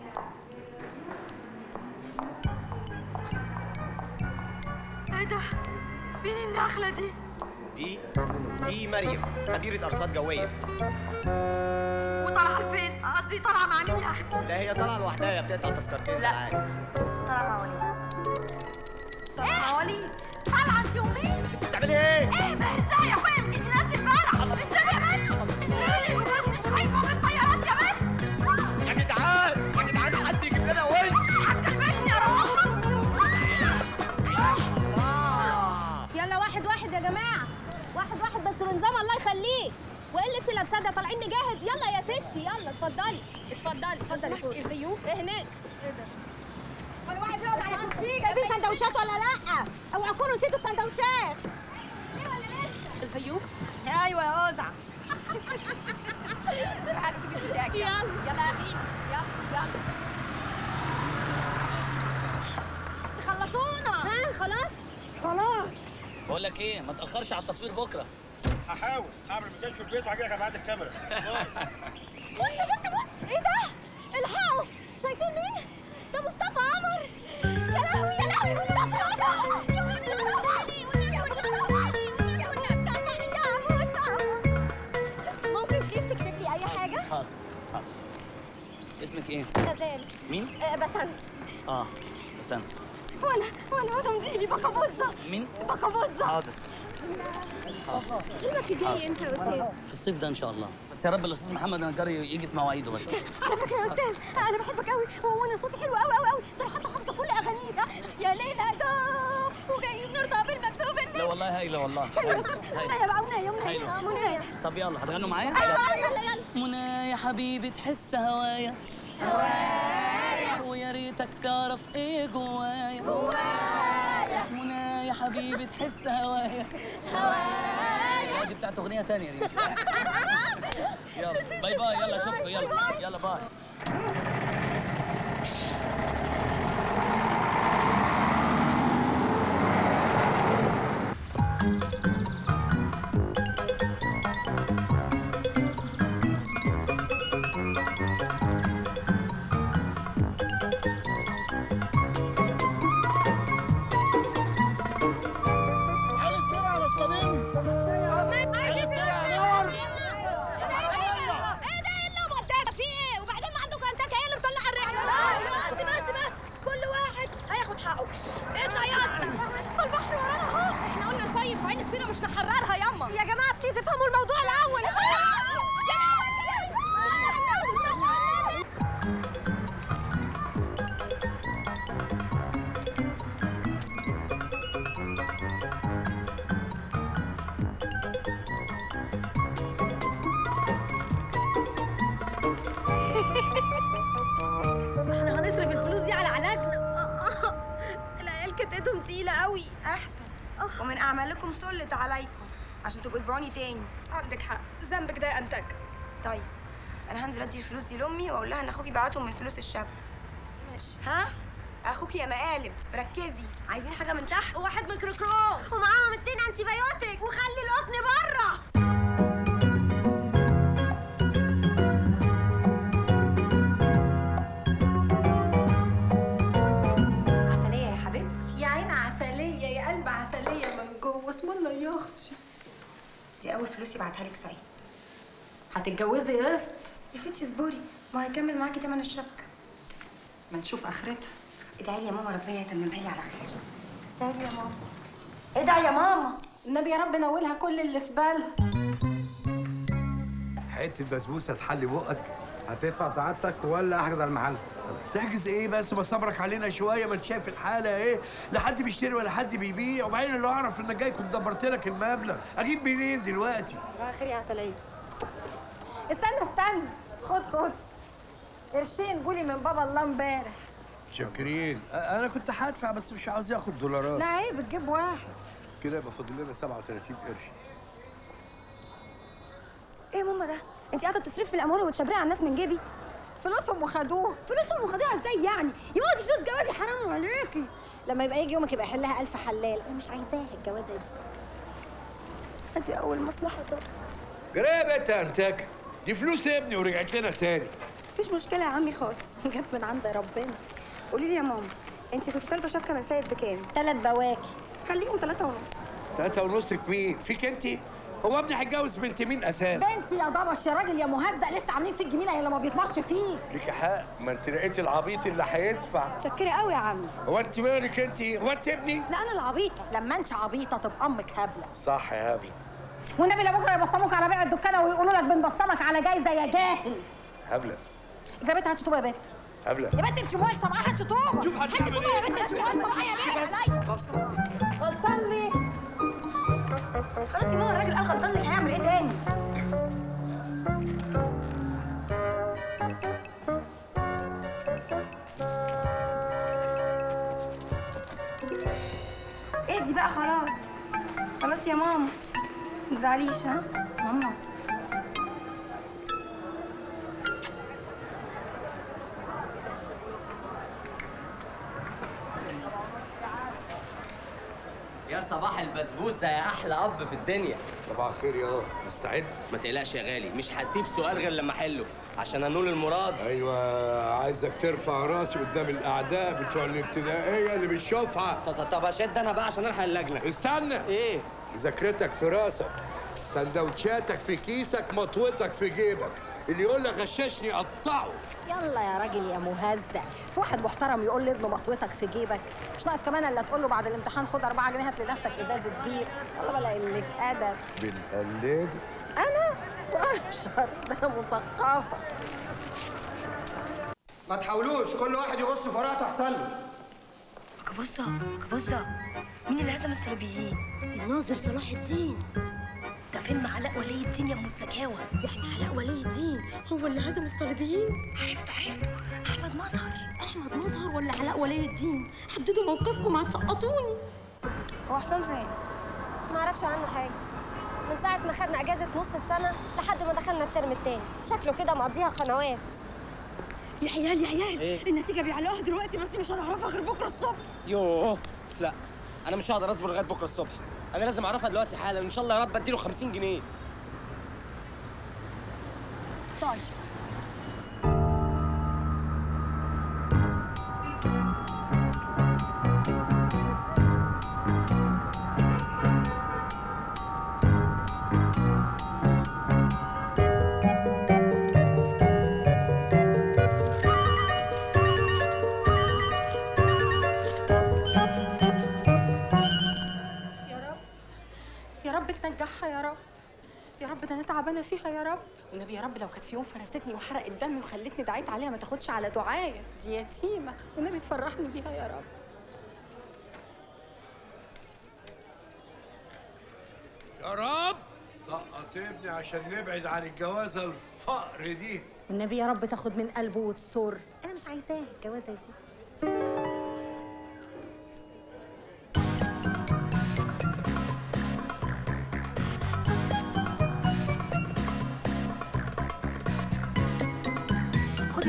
S2: ايه ده؟ مين النخلة دي؟
S18: دي دي مريم خبيرة أرصاد جوية
S2: وطالعة لفين؟ قصدي طالعة مع مين يا اختي؟
S18: لا هي طالعة لوحدها هي بتقطع تذكرتين
S2: لا.
S18: تعالي
S2: طالعة مع وليد ايه؟ مع وليد طالعة انت ومين؟
S18: بتعملي ايه؟
S2: ايه ما ازاي يا اخويا انت ناسي البلح ازاي يا بنت؟ ازاي ما كنتش خايفة من الطيارات يا بنت؟
S18: يا جدعان يا جدعان حد يجيب لنا ونش
S2: هتكلمشني يا روحك
S1: يلا واحد واحد يا جماعة واحد واحد بس بنظام الله يخليك وايه اللي انت لابساه ده طالعين نجاهد يلا يا ستي يلا اتفضلي اتفضلي اتفضلي فوق الفيوم ايه هناك ايه ده
S2: كل واحد يقعد على كرسيه جايبين سندوتشات ولا لا؟ اوعى تكونوا نسيتوا السندوتشات
S1: الفيوم
S2: ايوه يا اوزع روح تجيبي ايدك يلا يلا يا اخي يلا يلا تخلصونا
S1: ها خلاص
S2: خلاص
S16: بقول لك ايه ما تاخرش على التصوير بكره
S15: هحاول هعمل مكان في البيت وهجي لك ابعت الكاميرا
S6: بص يا بنت بص ايه ده؟ الحقوا شايفين مين؟ ده مصطفى عمر يا لهوي يا لهوي مصطفى عمر يا ولد الغرابة والنبي والغرابة والنبي والنبي يا مصطفى ممكن بليز تكتب لي اي حاجة؟
S16: حاضر حاضر اسمك ايه
S6: غزال
S16: مين
S6: آه، بسنت
S16: اه بس انا
S2: وانا وانا مدام ديلي بكابوزة
S16: مين
S2: بكابوزة
S16: حاضر حاضر
S1: فيلمك جاي امتى يا استاذ
S16: في الصيف ده ان شاء الله بس يا رب الاستاذ محمد نجاري يجي في مواعيده بس
S2: على فكرة يا استاذ انا بحبك قوي وانا صوتي حلو قوي قوي قوي ده انا حتى حافظة كل اغانيك ها؟ يا ليلى دوب وجايين نرضى بالمكتوب اللي
S16: لا والله هايله والله
S2: حلوة
S16: هايلة.
S2: منايا بقى منايا منايا
S16: حلو.
S2: منايا
S16: طب يلا هتغنوا معايا
S2: ايوه يلا يلا
S16: منى يا حبيبي تحس هوايا هوايا ويا ريتك تعرف ايه جوايا جوايا منى يا حبيبي تحس هوايا هوايا لا دي بتاعت اغنيه تانية دي يلا باي باي يلا اشوفكم يلا يلا باي
S1: ايه ده ايه اللي ده في ايه وبعدين ما عندكم انتاج ايه اللي مطلع الرحله
S2: بس بس بس كل واحد هياخد حقه اطلع يلا ما البحر ورانا اهو
S1: احنا قلنا نصيف في عين السيره مش نحررها ياما
S2: يا جماعه بليز افهموا الموضوع الاول احنا هنصرف الفلوس دي على علاجنا العيال كانت ايدهم تقيله قوي احسن ومن اعمالكم سلط عليكم عشان تبقوا تبيعوني تاني
S1: عندك حق ذنبك ده انتك
S2: طيب انا هنزل ادي الفلوس دي لامي واقول لها ان اخوكي بعتهم من فلوس الشبكه
S1: ماشي
S2: ها اخوكي يا مقالب ركزي عايزين حاجه من تحت
S1: واحد ميكروكروم
S6: ومعاهم اتنين انتي بايوتك
S2: وخلي القطن بره عسليه يا حبيبتي
S13: يا عين عسلية يا قلب عسلية من جوه اسم الله يا اختي
S2: دي اول فلوس يبعتها لك سعيد
S13: هتتجوزي قسط
S2: يا ستي اصبري ما هيكمل معاكي تمن الشبكه
S13: ما نشوف اخرتها
S2: ادعي يا ماما ربنا يتممها لي على خير ادعي يا ماما ادعي يا ماما
S13: النبي يا رب نولها كل اللي في بالها
S22: حته بسبوسه تحلي بقك هتدفع سعادتك ولا احجز على المحل
S4: تحجز ايه بس ما صبرك علينا شويه ما انت شايف الحاله ايه لا حد بيشتري ولا حد بيبيع وبعدين اللي اعرف انك جاي كنت دبرت لك المبلغ اجيب منين دلوقتي
S2: صباح الخير يا عسليه
S13: استنى استنى خد خد قرشين قولي من بابا الله امبارح
S4: شاكرين أ- انا كنت هدفع بس مش عاوز اخد دولارات
S13: لا عيب تجيب واحد
S4: كده يبقى فاضل لنا 37 قرش
S2: ايه يا ماما ده انت قاعده بتصرفي في الاموال وتشبري على الناس من جيبي
S13: فلوسهم وخدوها
S2: فلوسهم وخدوها ازاي يعني يا ماما دي فلوس جوازي حرام عليكي
S13: لما يبقى يجي يومك يبقى يحلها ألف حلال أنا مش عايزاها الجوازة دي
S2: ادي اول مصلحه طارت
S4: جراب انت يا انتاك دي فلوس ابني ورجعت لنا تاني
S2: مفيش مشكله يا عمي خالص
S13: جت من عند ربنا
S2: قولي لي يا ماما انت كنت طالبه شبكه من سيد بكام
S13: ثلاث بواكي
S2: خليهم ثلاثة ونص
S4: تلاتة ونص في مين؟ فيك انت؟ هو ابني هيتجوز بنت مين اساسا؟
S13: بنتي يا ضبش يا راجل يا مهزأ لسه عاملين فيك جميلة يا اللي ما بيطلعش فيه
S4: ليكي حق ما انت لقيتي العبيط اللي هيدفع
S2: متشكره قوي يا عمي
S4: هو انت مالك انت؟ هو انت ابني؟
S13: لا أنا العبيطة لما أنت عبيطة تبقى أمك هبلة
S4: صح يا هبل
S13: والنبي لا بكرة يبصموك على بيع الدكانة ويقولوا لك بنبصمك على جايزة يا جاهل
S4: هبلة
S13: جابتها هاتش طوبة يا بنت
S4: هبلة
S13: يا بنت انت موالفة معاها هاتش طوبة
S4: شوف
S13: هاتش
S4: هتعمل
S13: طوبة يا بنت انت موالفة معايا ليه غلطان ليه؟
S2: خلاص يا ماما الراجل قال غلطان لك هيعمل ايه تاني اهدي بقى خلاص خلاص يا ماما ما تزعليش ها ماما
S7: يا صباح البسبوسه يا احلى اب في الدنيا
S4: صباح الخير يا مستعد
S7: ما تقلقش يا غالي مش هسيب سؤال غير لما احله عشان انول المراد
S4: ايوه عايزك ترفع راسي قدام الاعداء بتوع الابتدائيه اللي بتشوفها
S7: طب طب اشد انا بقى عشان الحق اللجنه
S4: استنى
S7: ايه
S4: مذاكرتك في راسك سندوتشاتك في كيسك مطوتك في جيبك اللي يقول لك غششني قطعه
S13: يلا يا راجل يا مهزأ في واحد محترم يقول لابنه مطوتك في جيبك مش ناقص كمان الا تقول له بعد الامتحان خد 4 جنيه هات لنفسك ازازه بير يلا بلا قله ادب
S4: بنقلدك
S13: انا فاشر ده انا مثقفه
S17: ما تحاولوش كل واحد يغص في ورقته احسن له
S2: مكبوزة مكبوزة مين اللي هزم الصليبيين؟ الناظر صلاح الدين ده فيلم علاء ولي الدين يا ام السكاوى يعني علاء ولي الدين هو اللي هزم الصليبيين عرفته عرفته احمد مظهر احمد مظهر ولا علاء ولي الدين حددوا موقفكم هتسقطوني هو حسام فين؟
S6: ما اعرفش عنه حاجه من ساعه ما خدنا اجازه نص السنه لحد ما دخلنا الترم التاني شكله كده مقضيها قنوات
S2: يا عيال يا عيال
S7: إيه؟
S2: النتيجة بيعلقوها دلوقتي بس مش هنعرفها غير بكرة الصبح
S7: يوه لا انا مش هقدر اصبر لغايه بكره الصبح انا لازم اعرفها دلوقتي حالا ان شاء الله يا رب اديله 50 جنيه
S2: طيب
S13: يا رب يا رب تنجحها يا رب يا رب ده انا تعبانه فيها يا رب والنبي يا رب لو كانت في يوم فرستني وحرقت دمي وخلتني دعيت عليها ما تاخدش على دعايا دي يتيمه والنبي تفرحني بيها يا رب
S4: يا رب سقط ابني عشان نبعد عن الجوازه الفقر دي
S13: والنبي يا رب تاخد من قلبه وتصر انا مش عايزاها الجوازه دي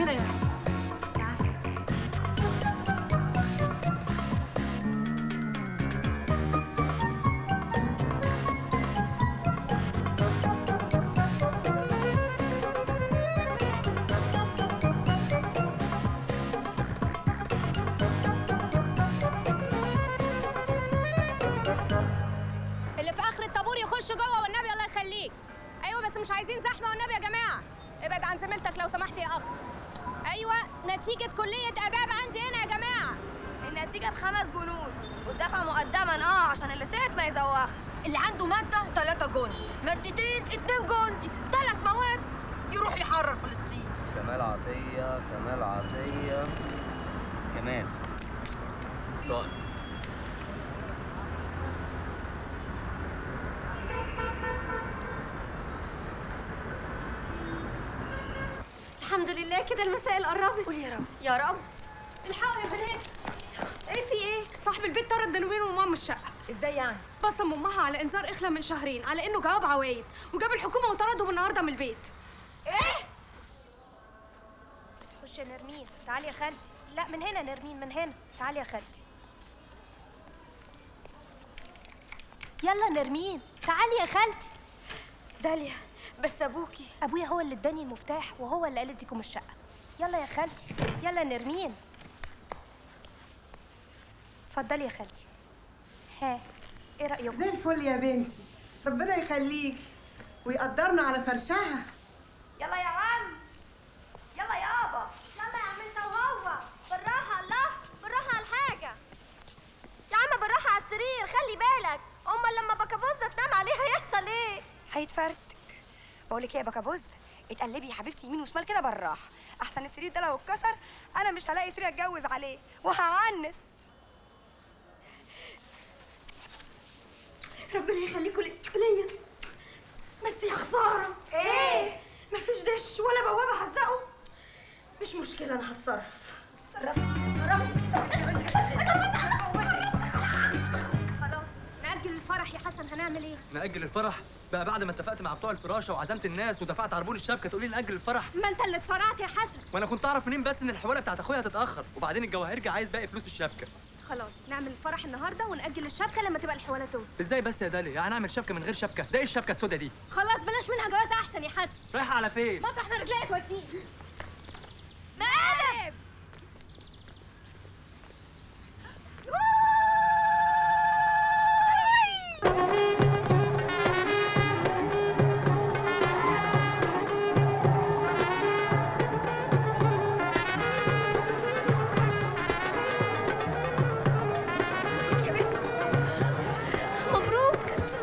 S13: كده يا
S1: اللي في اخر الطابور يخش جوه والنبي الله يخليك ايوه بس مش عايزين زحمه والنبي يا جماعه ابعد عن زميلتك لو سمحت يا اخ ايوه نتيجه كليه اداب عندي هنا يا جماعه
S2: النتيجة بخمس جنود والدفع مقدما اه عشان اللي سقط ما يزوخش اللي عنده مادة تلاتة جندي مادتين اتنين جندي تلات مواد يروح يحرر فلسطين
S7: كمال عطية كمال عطية كمال ساقط
S1: الحمد لله كده المسائل قربت قول
S2: يا رب يا رب
S1: الحقوا يا بنات ايه في ايه صاحب البيت طرد دنوبين ومام من الشقه
S2: ازاي يعني
S1: بصم امها على انذار اخلى من شهرين على انه جواب عوايد وجاب الحكومه وطردهم النهارده من البيت
S2: ايه
S6: خش يا نرمين تعالي يا خالتي لا من هنا نرمين من هنا تعالي يا خالتي يلا نرمين تعالي يا خالتي
S2: داليا بس ابوكي
S6: ابويا هو اللي اداني المفتاح وهو اللي قال اديكم الشقه يلا يا خالتي يلا نرمين اتفضلي يا خالتي ها ايه رايكم
S11: زي الفل يا بنتي ربنا يخليك ويقدرنا على فرشها
S2: يلا يا عم يلا يابا
S6: يلا يا عم انت وهو بالراحه الله بالراحه على الحاجه يا عم بالراحه على السرير خلي بالك امال لما بكابوزه تنام عليه هيحصل ايه
S2: هيتفرتك بقول لك ايه يا بكابوز اتقلبي يا حبيبتي يمين وشمال كده بالراحه احسن السرير ده لو اتكسر انا مش هلاقي سرير اتجوز عليه وهعنس ربنا يخليكوا لي ليا بس يا خساره ايه مفيش دش ولا بوابه هزقه مش مشكله انا هتصرف اتصرفي
S1: خلاص نأجل الفرح يا حسن هنعمل ايه
S12: نأجل الفرح بقى بعد ما اتفقت مع بتوع الفراشه وعزمت الناس ودفعت عربون الشبكه تقولي لي نأجل الفرح
S1: ما انت اللي اتسرعت يا حسن
S12: وانا كنت اعرف منين بس ان الحواله بتاعت اخويا هتتاخر وبعدين الجواهرجي عايز باقي فلوس الشبكه
S1: خلاص نعمل الفرح النهارده ونأجل الشبكه لما تبقى الحواله توصل
S12: ازاي بس يا دالي يعني اعمل شبكه من غير شبكه ده ايه الشبكه السودا دي
S1: خلاص بلاش منها جواز احسن يا حسن
S12: رايحه على فين
S1: مطرح ما رجليها توديه
S2: مقلب
S6: مبروك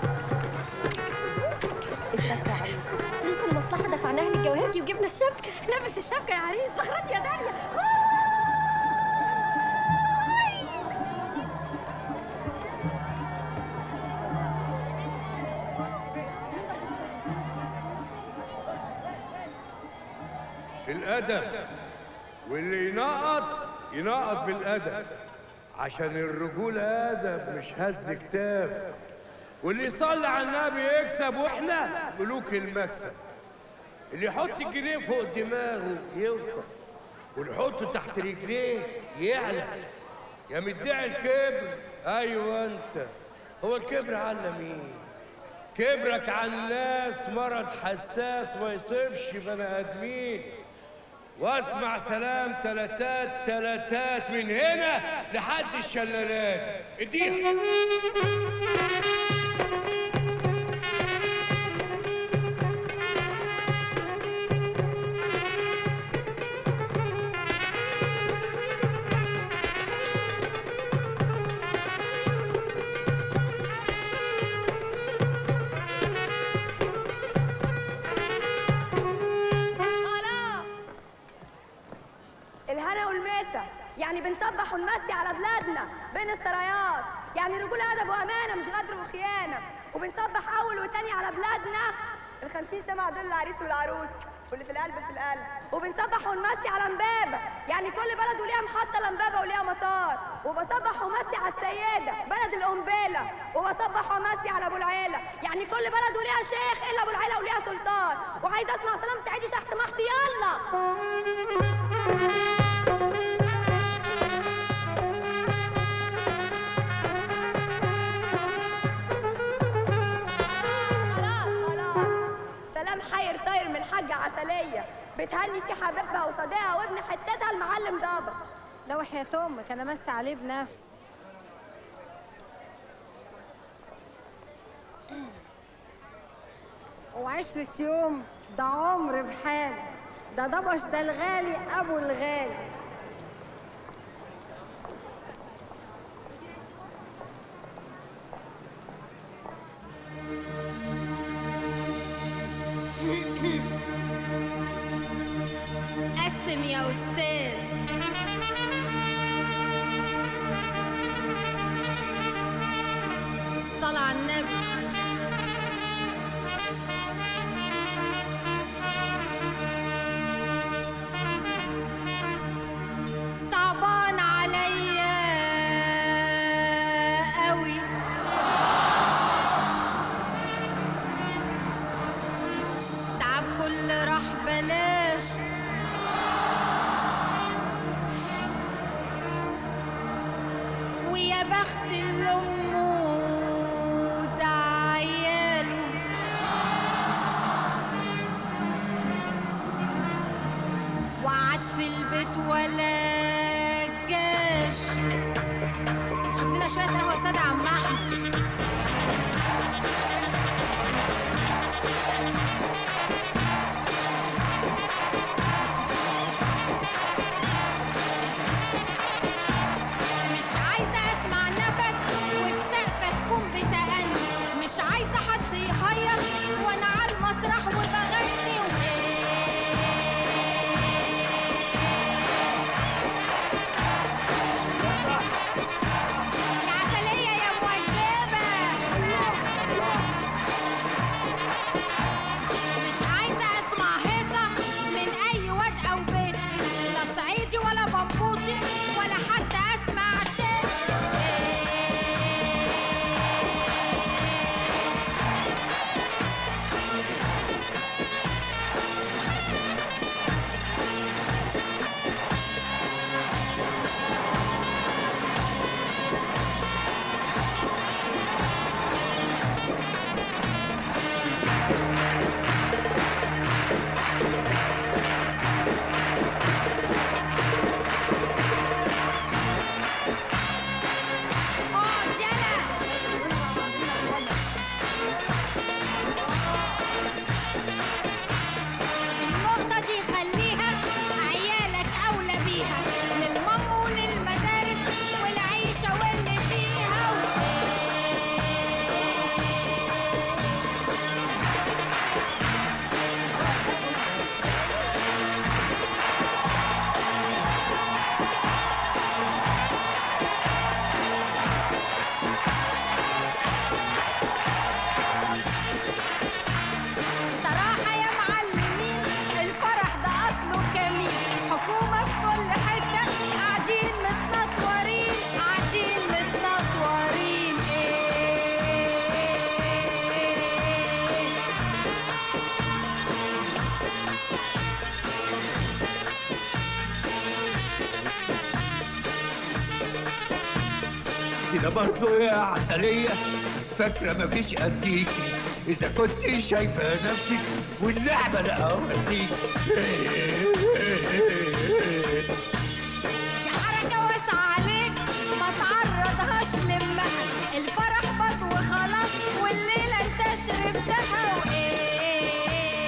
S2: الشبكه يا عريس
S6: فلوس المصلحه دفعناها للجواهرجي وجبنا الشبكه
S2: لابس الشبكه يا عريس زغرتي يا داليا
S5: الأدب واللي ينقط ينقط بالأدب عشان الرجولة أدب مش هز كتاف واللي يصلي على النبي يكسب واحنا ملوك المكسب اللي يحط الجنيه فوق دماغه يوطى واللي يحطه تحت رجليه يعلى يا مدعي الكبر ايوه انت هو الكبر على مين كبرك على الناس مرض حساس ما يصيبش بني ادمين واسمع سلام تلاتات تلاتات من هنا لحد الشلالات اديها
S2: خلاص الهنا والميسة يعني بنصبح ونمسي على بلادنا بين السرايات يعني رجولة أدب وأمانة مش غدر وخيانة وبنصبح أول وتاني على بلادنا الخمسين شمعة دول العريس والعروس واللي في القلب في القلب وبنصبح ونمسي على امبابة يعني كل بلد وليها محطة لمبابة وليها مطار وبصبح ومسي على السيدة بلد القنبلة وبصبح ومسي على أبو العيلة يعني كل بلد وليها شيخ إلا أبو العيلة وليها سلطان وعايزة أسمع سلام سعيدي شحت محتي يلا العسليه بتهني في حبيبها وصديقها وابن حتتها المعلم ضابط
S13: لو وحياة امك انا مس عليه بنفسي وعشرة يوم ده عمر بحاله ده ضبش ده الغالي ابو الغالي قسم يا استاذ الصلاة على النبي صعبان عليا قوي تعب كل راح بلاش ويا بخت اللي امه ده عياله وقعد في البيت ولا جاش شوف لنا شويه قهوه ساده عم احمد مش عايزة أسمع نفس والسقفة تكون بتأني مش عايزة حد يهيص وأنا على المسرح وبغني يا عسلية يا مؤدبة مش عايزة أسمع هيصة من أي واد أو بيت لا صعيدي ولا بمبوطي ولا حتى أسمع تاني اقعد يلا النقطة دي خليها عيالك أولى بيها للمام وللمدارس والعيشة واللي فيها صراحة يا معلمين الفرح ده أصله جميل حكومة في كل حتة قاعدين متنطورين قاعدين متنطورين إيه
S8: كده برضه يا عسلية فاكرة مفيش قديكي إذا كنت شايفة نفسك واللعبة لا أوريك
S13: دي حركة واسعة عليك ما تعرضهاش لمها الفرح بط وخلاص والليلة انت شربتها وايه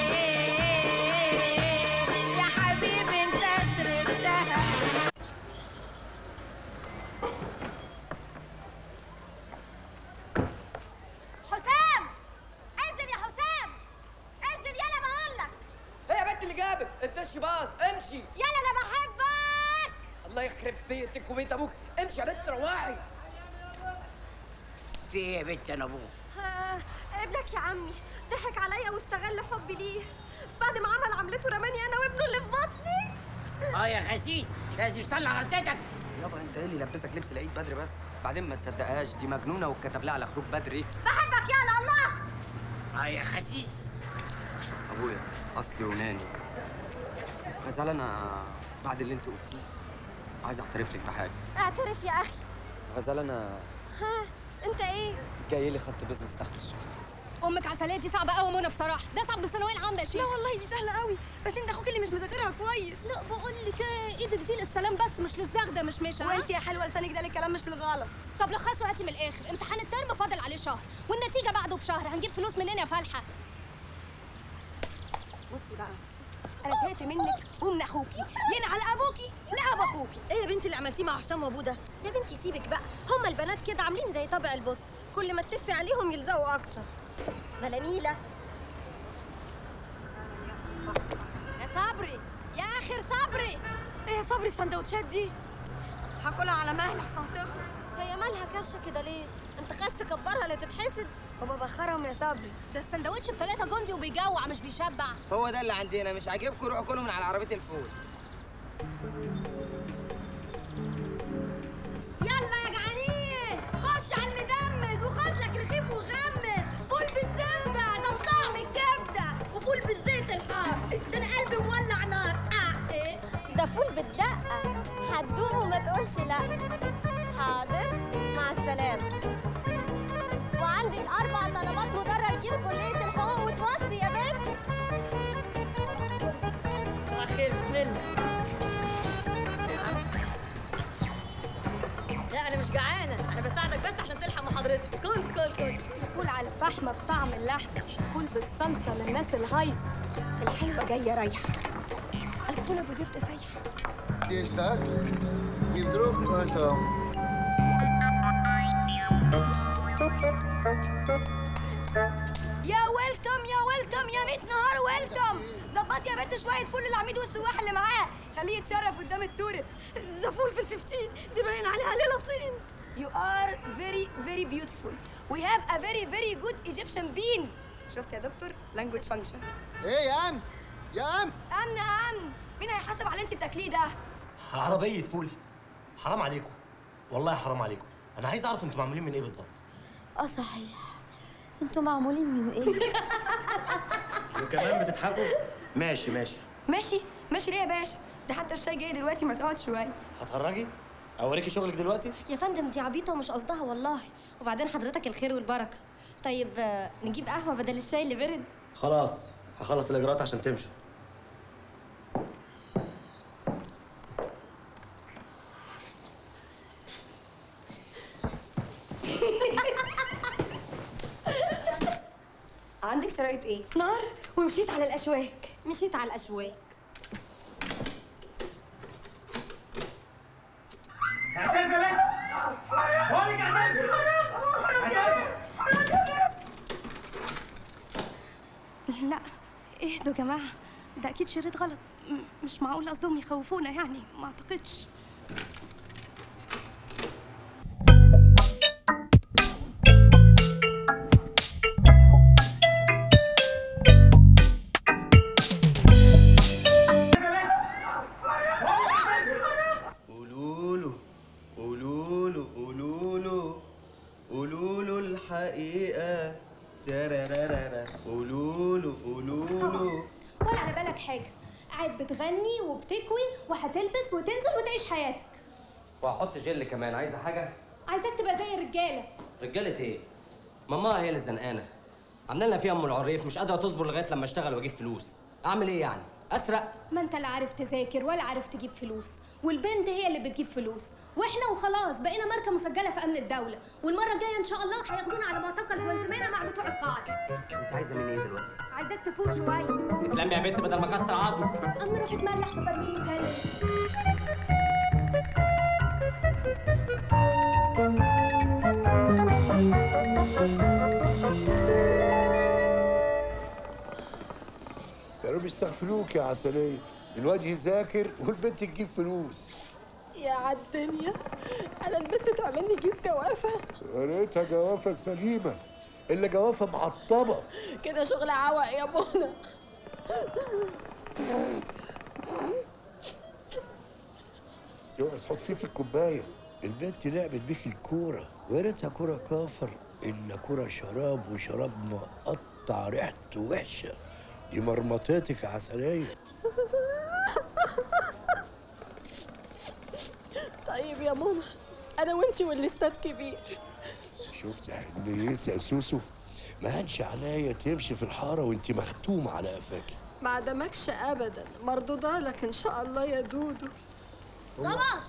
S13: يا حبيبي انت شربتها
S21: حسام انزل يا حسام انزل يلا بقول لك
S10: ايه يا بنت اللي جابك الدش باظ امشي
S21: يلا انا بحبك
S10: الله يخرب بيتك وبيت ابوك امشي يا بنت روحي
S14: في ايه يا بنت انا ابوك
S2: آه، ابنك يا عمي ضحك عليا واستغل حبي ليه بعد ما عمل عملته رماني انا وابنه اللي في بطني
S14: اه يا خسيس لازم تصلح غلطتك
S10: يابا انت ايه اللي لبسك لبس العيد بدري بس بعدين ما تصدقهاش دي مجنونه واتكتب لها على خروج بدري
S21: بحبك يلا الله
S14: اه يا خسيس
S10: ابويا اصلي يوناني غزال انا بعد اللي انت قلتيه عايز اعترف لك بحاجه
S2: اعترف يا اخي
S10: غزال انا
S2: ها انت ايه
S10: جاي لي خط بيزنس اخر الشهر
S1: امك عسليه دي صعبه قوي منى بصراحه ده صعب من الثانويه العامه يا شيخ
S2: لا والله دي سهله قوي بس انت اخوك اللي مش مذاكرها كويس
S1: لا بقول لك ايه ايدك دي للسلام بس مش للزغده مش مش
S2: وانت يا حلوه لسانك ده للكلام مش للغلط
S1: طب لخصوا هاتي من الاخر امتحان الترم فاضل عليه شهر والنتيجه بعده بشهر هنجيب فلوس منين يا فالحه
S2: بصي بقى انا زهقت منك ومن اخوكي ينعل ابوكي لاب اخوكي ايه يا بنتي اللي عملتيه مع حسام وابوه ده
S6: يا بنتي سيبك بقى هما البنات كده عاملين زي طبع البوست كل ما تتفي عليهم يلزقوا اكتر بلانيلة
S2: يا صبري يا اخر صبري ايه يا صبري السندوتشات دي هاكلها على مهل احسن تخلص
S6: هي مالها كشه كده ليه انت خايف تكبرها لا تتحسد
S2: وببخرهم يا صبري
S1: ده السندوتش بتلاتة جندي وبيجوع مش بيشبع
S7: هو ده اللي عندنا مش عاجبكم روحوا كلوا من على عربيه الفول
S2: يلا يا جعانين خش على المدمس وخد لك رغيف وغمس فول بالزبده ده بطعم الكبده وفول بالزيت الحار ده انا قلبي مولع نار آه إيه.
S6: ده فول بالدقة هتدوق وما تقولش لا حاضر مع السلامة وعندك أربع طلبات مدرج جيب كلية الحقوق وتوصي يا بنت
S2: صباح الخير بسم الله لا انا مش جعانه انا بساعدك بس عشان تلحق محاضرتك كل كل كل
S1: فول على الفحمه بطعم اللحمه فول بالصلصه للناس الهايصه
S2: الحلوه جايه رايحه الفول ابو زبده سايحه
S3: Die stark. Gib Druck und um.
S2: يا ويلكم يا ويلكم يا 100 نهار ويلكم ظبط يا بنت شويه فول العميد والسواح اللي معاه خليه يتشرف قدام التورست ده فول في الففتين دي باين عليها ليله طين You are very very beautiful. We have a very very good Egyptian bean. شفت يا دكتور؟ language function.
S3: ايه يا عم يا عم
S2: أمن أمن مين هيحاسب على اللي أنت بتاكليه ده؟
S19: عربية فول حرام عليكم والله حرام عليكم انا عايز اعرف انتوا معمولين من ايه بالظبط
S2: اه صحيح انتوا معمولين من ايه؟
S19: وكمان بتضحكوا ماشي ماشي
S2: ماشي ماشي ليه يا باشا؟ ده حتى الشاي جاي دلوقتي ما تقعد شويه
S19: هتخرجي اوريكي شغلك دلوقتي
S6: يا فندم دي عبيطة ومش قصدها والله وبعدين حضرتك الخير والبركة طيب آه، نجيب قهوة بدل الشاي اللي برد
S19: خلاص هخلص الاجراءات عشان تمشوا
S2: عندك شرايط ايه؟ نار ومشيت على الاشواك
S1: مشيت على الاشواك
S8: اعترف يا بنت بقول لك اعترف اعترف
S1: لا اهدوا يا جماعه ده اكيد شريط غلط م- مش معقول قصدهم يخوفونا يعني ما اعتقدش
S7: قولوا له قولوا له قولوا له قولوا له الحقيقة ترارارارا قولوا له قولوا له
S1: ولا على بالك حاجه قاعد بتغني وبتكوي وهتلبس وتنزل وتعيش حياتك
S7: وهحط جل كمان عايزة حاجة؟
S1: عايزاك تبقى زي الرجاله
S7: رجالة ايه؟ ماما هي اللي زنقانة عاملة لنا فيها ام العريف مش قادرة تصبر لغاية لما اشتغل واجيب فلوس أعمل ايه يعني؟ أسرق؟
S1: ما انت لا عارف تذاكر ولا عارف تجيب فلوس والبنت هي اللي بتجيب فلوس واحنا وخلاص بقينا ماركه مسجله في امن الدوله والمره الجايه ان شاء الله هياخدونا على معتقل جوانتنامو مع بتوع القاعده
S7: أنت عايزة مني ايه دلوقتي؟
S1: عايزاك تفوق شويه
S7: بتلمي يا بنت بدل ما أكسر عظمك
S1: اما روح اتملح في برميل تاني
S4: يا رب يستغفروك يا عسلية الواد يذاكر والبنت تجيب فلوس
S13: يا عالدنيا انا البنت تعملني كيس جوافه
S4: يا ريتها جوافة سليمة إلا جوافة معطبة
S13: كده شغل عوق يا منى
S4: اوعي تحطيه في الكوباية البنت لعبت بيك الكورة ويا ريتها كورة كافر إلا كورة شراب وشراب مقطع ريحته وحشة دي مرمطتك يا عسلية
S13: طيب يا منى انا وانتي والليستات كبير
S4: شفت حنيتي يا سوسو ما هنش عليا تمشي في الحاره وانت مختومه على قفاكي
S13: ما عدمكش ابدا مردوده لك ان شاء الله يا دودو
S6: طبعا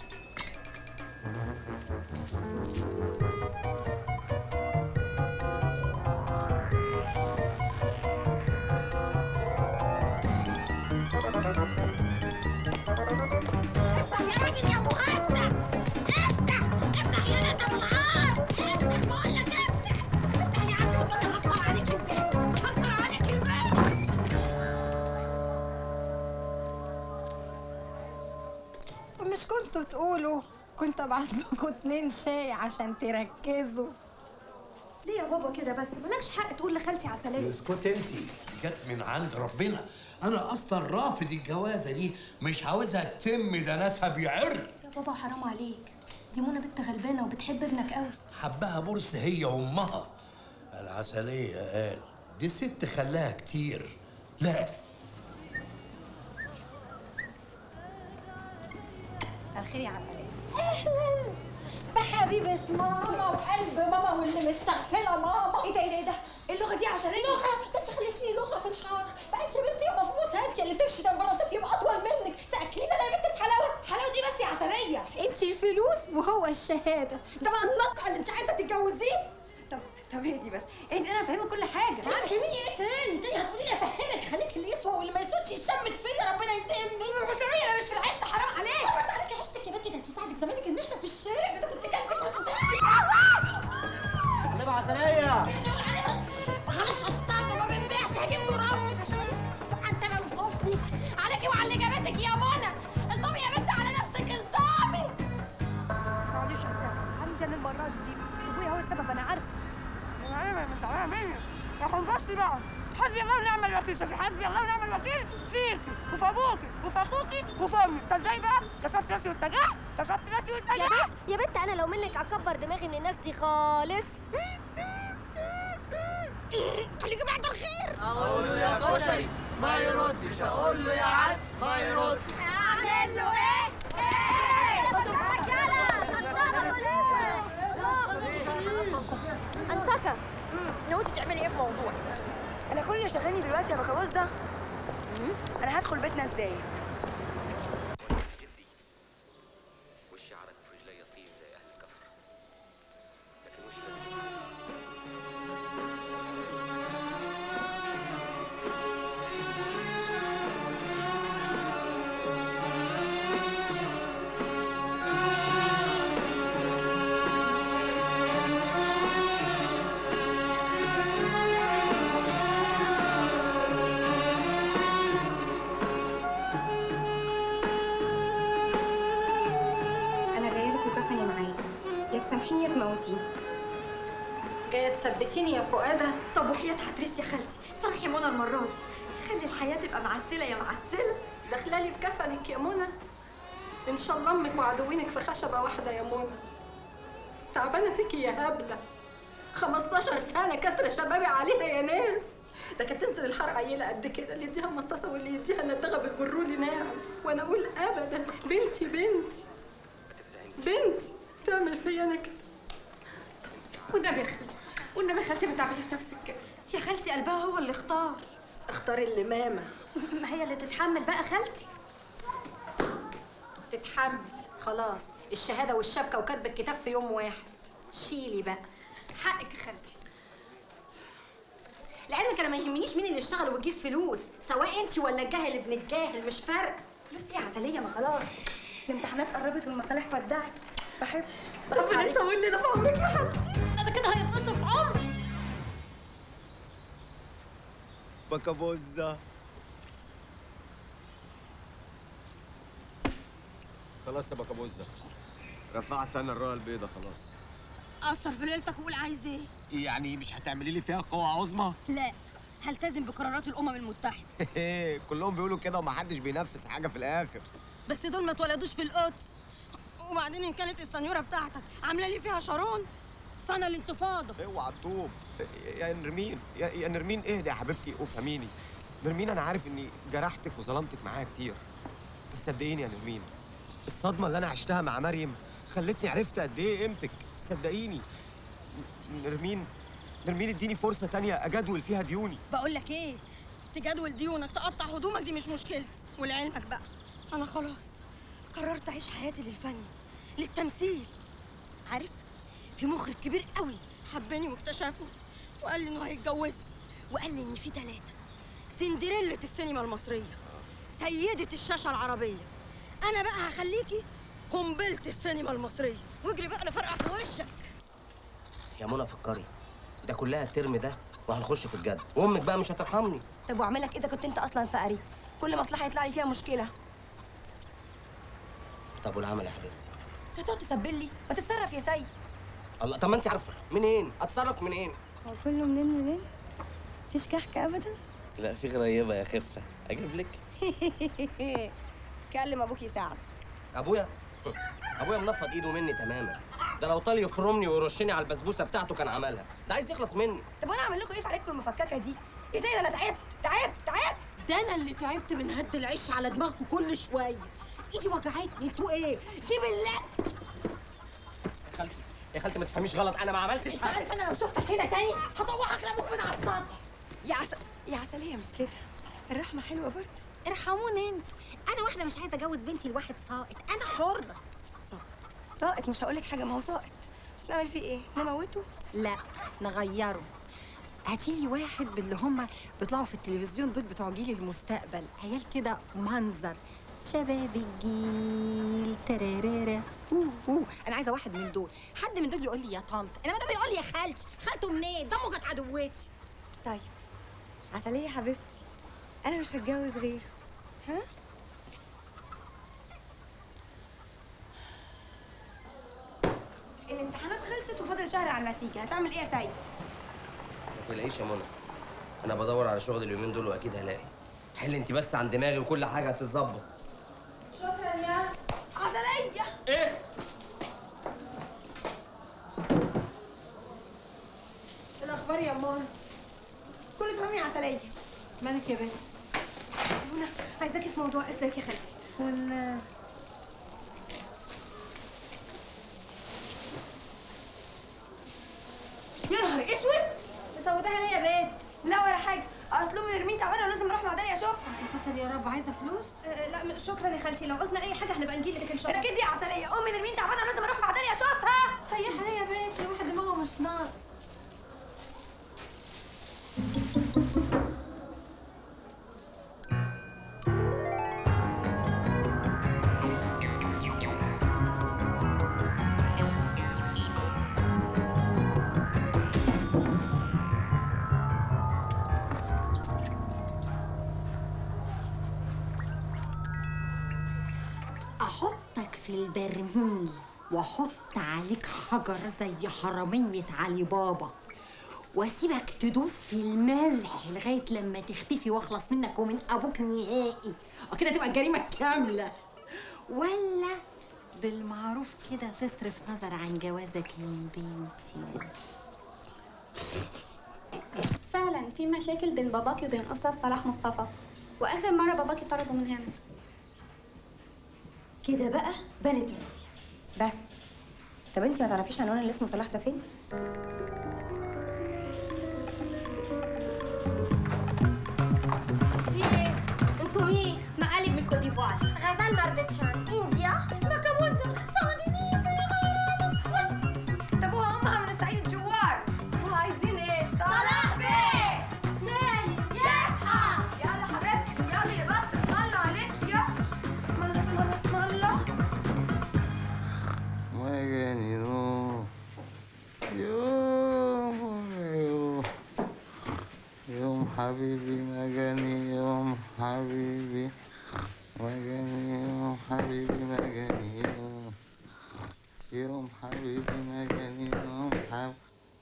S6: افتح يا راجل يا مهزأ افتح افتح يا ناس ابو العار افتح بقول لك افتح افتح يا عم والله هكسر عليك البيت هكسر عليك البيت
S13: مش كنتوا تقولوا كنت ابعت لكم اتنين شاي عشان تركزوا
S1: ليه يا بابا كده بس مالكش حق تقول لخالتي عسليه
S4: اسكت انت دي جت من عند ربنا انا اصلا رافض الجوازه دي مش عاوزها تتم ده ناسها بيعر
S1: يا بابا حرام عليك دي منى بنت غلبانه وبتحب ابنك قوي
S4: حبها بورس هي وامها العسليه قال دي ست خلاها كتير لا
S2: مساء الخير يا عسلية
S13: اهلا بحبيبه ماما وقلب ماما واللي مستغفله ماما
S2: ايه ده ايه ده ايه ده؟ ايه اللغة دي يا عسلية؟
S13: لغه ده انت خليتيني لغه في الحاره بقى انت بنتي يا مفروسه انت اللي تمشي جنب راسك يبقى اطول منك تاكلينا انا يا بنت الحلاوه
S2: حلاوة دي بس يا عسلية
S13: انت الفلوس وهو الشهاده ده بقى النقع اللي انت عايزه تتجوزيه
S2: طب طب اهدي بس اهدي انا فاهمة كل حاجة
S13: تفهميني ايه تاني تاني هتقولي لي افهمك خليك اللي يسوى واللي ما يسودش يشمت فيا ربنا ينتقمني
S2: عسلية انا مش في العيش حرام عليك
S13: حرام عليك عشتك يا بنتي ده انت ساعدك زمانك ان احنا في الشارع ده انت كنت كلتك
S17: علبة عسلية
S13: خلاص شطاك وما بنبيعش هجيب له رف انت موقفني عليكي وعلى اللي جابتك يا منى الطمي يا بنت على نفسك الطمي
S6: معلش يا بتاع عندي انا المره دي دي ابويا هو السبب انا عارفه
S2: انا عارفة مش عارفة مني يا خلصتي بقى حسبي الله ونعم الوكيل شوفي حسبي الله ونعم الوكيل فيكي وفي ابوكي وفي اخوكي وفي امي تصدقي بقى كشفت نفسي واتجهت كشفت نفسي
S6: يا
S2: واتجهت
S6: بنت يا بنت انا لو منك اكبر دماغي من الناس دي خالص
S2: خليكي بعد الخير
S17: اقول له يا كشري ما يردش اقول له يا عدس ما يردش
S2: اعمل له ايه؟ انتكا ناويتي تعملي ايه في موضوع؟ انا كل اللي شغالني دلوقتي يا بكابوس ده انا هدخل بيتنا ازاي؟
S18: وشي عرق في رجلي طين زي اهل الكفر لكن وش لازم
S2: انا جايه لك وكفني معايا يا تسامحيني يا تموتيني
S13: جايه تثبتيني يا فؤاده
S2: طب وحياة حتريس يا خالتي سامحي منى المره دي خلي الحياه تبقى معسله يا معسله
S13: داخلالي بكفنك يا منى ان شاء الله امك وعدوينك في خشبه واحده يا منى تعبانه فيكي يا هبله 15 سنه كسر شبابي عليها يا ناس ده كانت تنزل الحاره عيله قد كده اللي يديها مصاصه واللي يديها ندغه بيجروا لي ناعم وانا اقول ابدا بنتي بنتي بنتي تعمل فيا انا كده والنبي يا خالتي والنبي يا خالتي ما تعملي في نفسك كده
S2: يا خالتي قلبها هو اللي اختار
S13: اختار اللي ماما
S6: ما هي اللي تتحمل بقى خالتي
S13: تتحمل خلاص الشهاده والشبكه وكتب الكتاب في يوم واحد شيلي بقى حقك يا خالتي لعلمك انا ما يهمنيش مين اللي يشتغل ويجيب فلوس سواء انت ولا الجاهل ابن الجاهل مش فارقه
S2: فلوس ايه يا عسليه ما خلاص الامتحانات قربت والمصالح ودعت بحب
S13: ربنا
S2: يطول لي ده في عمرك يا خالتي
S13: انا كده هيتقصف عمري
S18: بكابوزة خلاص يا بكابوزة رفعت انا الرايه البيضة خلاص
S2: اثر في ليلتك وقول عايز ايه
S18: يعني مش هتعملي لي فيها قوة عظمى
S2: لا هلتزم بقرارات الامم المتحده
S18: كلهم بيقولوا كده ومحدش بينفذ حاجة في الآخر
S2: بس دول ما اتولدوش في القدس وبعدين ان كانت السنيوره بتاعتك عامله لي فيها شارون فانا الانتفاضه
S18: اوعى تطوب يا نرمين يا, يا نرمين اهدي يا حبيبتي وافهميني نرمين انا عارف اني جرحتك وظلمتك معايا كتير بس صدقيني يا نرمين الصدمة اللي انا عشتها مع مريم خلتني عرفت قد ايه قيمتك صدقيني ن- نرمين نرمين اديني فرصه تانية اجدول فيها ديوني
S2: بقول لك ايه تجدول ديونك تقطع هدومك دي مش مشكلتي ولعلمك بقى انا خلاص قررت اعيش حياتي للفن للتمثيل عارف في مخرج كبير قوي حبني واكتشفني وقال لي انه هيتجوزني وقال لي ان في ثلاثه سندريلة السينما المصريه سيدة الشاشة العربية أنا بقى هخليكي قنبلة السينما المصرية واجري بقى لفرقع في وشك
S7: يا منى فكري ده كلها الترم ده وهنخش في الجد وامك بقى مش هترحمني
S2: طب واعملك إذا كنت أنت أصلا فقري كل مصلحة يطلع لي فيها مشكلة
S7: طب والعمل يا حبيبتي
S2: أنت هتقعد تسبل لي ما تتصرف يا سيد
S7: الله طب ما انت عارفه منين اتصرف منين
S2: هو كله منين منين مفيش كحك أبدا
S7: لا في غريبه يا خفه اجيب لك
S2: كلم أبوك يساعدك
S7: ابويا ابويا منفض ايده مني تماما ده لو طال يفرمني ويرشني على البسبوسه بتاعته كان عملها ده عايز يخلص مني
S2: طب وأنا أعمل لكم إيه في عليكم المفككة دي؟ يا سيد أنا تعبت تعبت تعبت
S13: ده انا اللي تعبت من هد العش على دماغكم كل شويه ايدي وجعتني انتوا ايه دي بالله
S7: يا خالتي يا خالتي ما تفهميش غلط انا ما عملتش
S13: انت
S7: حاجه
S13: عارف انا لو شفتك هنا تاني هطوحك لابوك من على السطح
S2: يا عسل يا عسلية مش كده الرحمة حلوة برضه
S6: ارحموني انتوا انا واحده مش عايزه اجوز بنتي لواحد ساقط انا حره
S2: ساقط مش هقولك حاجة ما هو ساقط بس نعمل فيه إيه؟ نموته؟
S13: لا نغيره هاتيلي واحد باللي هم بيطلعوا في التلفزيون دول بتوع جيل المستقبل عيال كده منظر شباب الجيل ترارارا اوه اوه انا عايزه واحد من دول حد من دول يقول لي يا طنط انما ده بيقول لي يا خالتي خالته منين دمه كانت عدوتي
S2: طيب عسلية حبيبتي أنا مش هتجوز غيره ها؟ الامتحانات خلصت وفاضل شهر على النتيجة هتعمل إيه يا سيد؟
S7: ما تقلقيش يا منى انا بدور على شغل اليومين دول واكيد هلاقي حل انت بس عن دماغي وكل حاجه هتتظبط
S2: شكرا يا عسلية
S7: ايه
S13: الاخبار يا ماما
S2: كله تمام يا عسلية
S13: مالك يا بنت
S2: منى عايزاكي في موضوع ازيك يا خالتي
S13: وال
S2: يا نهار اسود
S13: مسوداها ليه يا بنت
S2: لا ولا حاجة أصل أمي نرمين تعبانة ولازم أروح مع داليا أشوفها
S13: يا ساتر يا رب عايزه فلوس
S1: لا م- شكرا يا خالتي لو عوزنا اي حاجه هنبقى نجي لك ان شاء الله
S2: ركزي يا عسلية أمي نرمين تعبانة ولازم أروح مع داليا أشوفها
S13: سيحها ليه يا بنت الواحد دماغه مش ناقص احطك في البرميل واحط عليك حجر زي حرامية علي بابا واسيبك تدوب في الملح لغايه لما تختفي واخلص منك ومن ابوك نهائي وكده تبقى الجريمه كامله ولا بالمعروف كده تصرف نظر عن جوازك من بنتي
S9: فعلا في مشاكل بين باباكي وبين أستاذ صلاح مصطفى وآخر مرة باباكي طرده من هنا
S2: كده بقى بنت الرؤية بس طب انتي ما تعرفيش عنوان اللي اسمه صلاح ده فين؟
S6: في ايه انتوا مين مقالب من كوت ديفوار غزال مربتشان انديا
S2: مكابوسة سعوديني في غرامك طب وامها من الصعيد الجوار
S6: وعايزين ايه
S2: صلاح بيه
S6: نايم يصحى
S2: يلا حبيبتي يلا يا بط اسم الله عليك يا اسم الله اسم الله اسم الله
S3: مجاني يوم يوم يوم يوم حبيبي مجاني يوم حبيبي مجاني يوم حبيبي مجاني يوم يوم حبيبي مجاني يوم حبيبي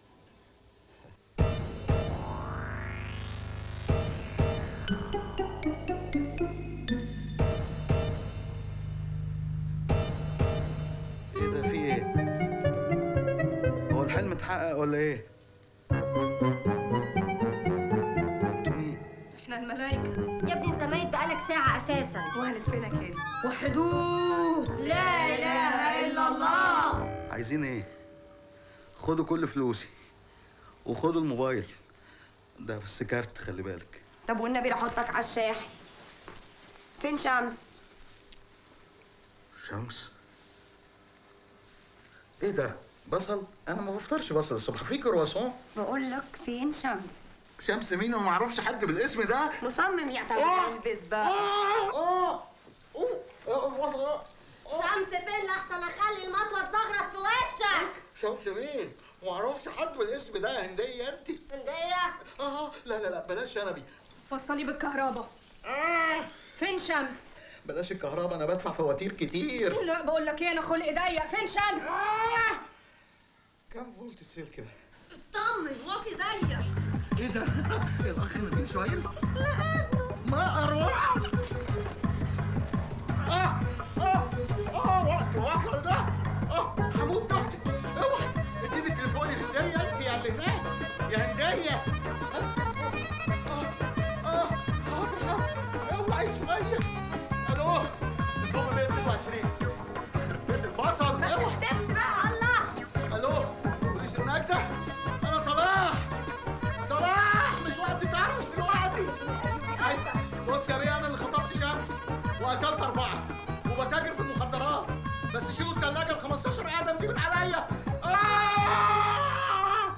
S3: ايه ده في ايه؟ هو الحلم اتحقق ولا ايه؟ انتوا مين؟
S2: احنا الملايكة
S6: يا ابني انت ميت بقالك ساعة اساسا
S2: وهندفنك هنا وحدوه
S6: لا اله الا الله
S3: عايزين ايه؟ خدوا كل فلوسي وخد الموبايل ده بس كارت خلي بالك
S2: طب والنبي لحطك على الشاحن فين شمس
S3: شمس ايه ده بصل انا ما بفطرش بصل الصبح في كرواسون
S2: بقول لك فين شمس
S3: شمس مين وما اعرفش حد بالاسم ده
S2: مصمم يعتمد البس بقى
S6: شمس فين لحسن اخلي المطوه تزغرط في وشك
S3: شمس مين ما اعرفش حد بالاسم ده يا هنديه انت
S6: هنديه
S3: اه لا لا لا بلاش شنبي
S1: وصلي بالكهرباء فين شمس
S3: بلاش الكهرباء انا بدفع فواتير كتير
S1: لا بقول لك ايه انا خلقي ضيق فين شمس
S3: كم فولت السلك ده
S2: اطمن واطي زيك
S3: ايه ده الاخ نبيل شويه ما اروح اه اه اه وقت واخر ده اه هموت تحت اوعى اديني تليفوني هنديه انت يا اللي هناك يا هنديه اه اه حاضر حاضر اوعي شويه الو اطلبوا 122 بيت البصل
S2: ما
S3: اوعى
S2: تهتمش بقى الله
S3: الو بوليس النجدة انا صلاح صلاح مش وقت تعرف دلوقتي أي- بص يا بيه انا اللي خطفت شمس وقتلت اربعه وبتاجر في المخدرات بس شيلوا الثلاجه ال 15 ادم دي من عليا آه!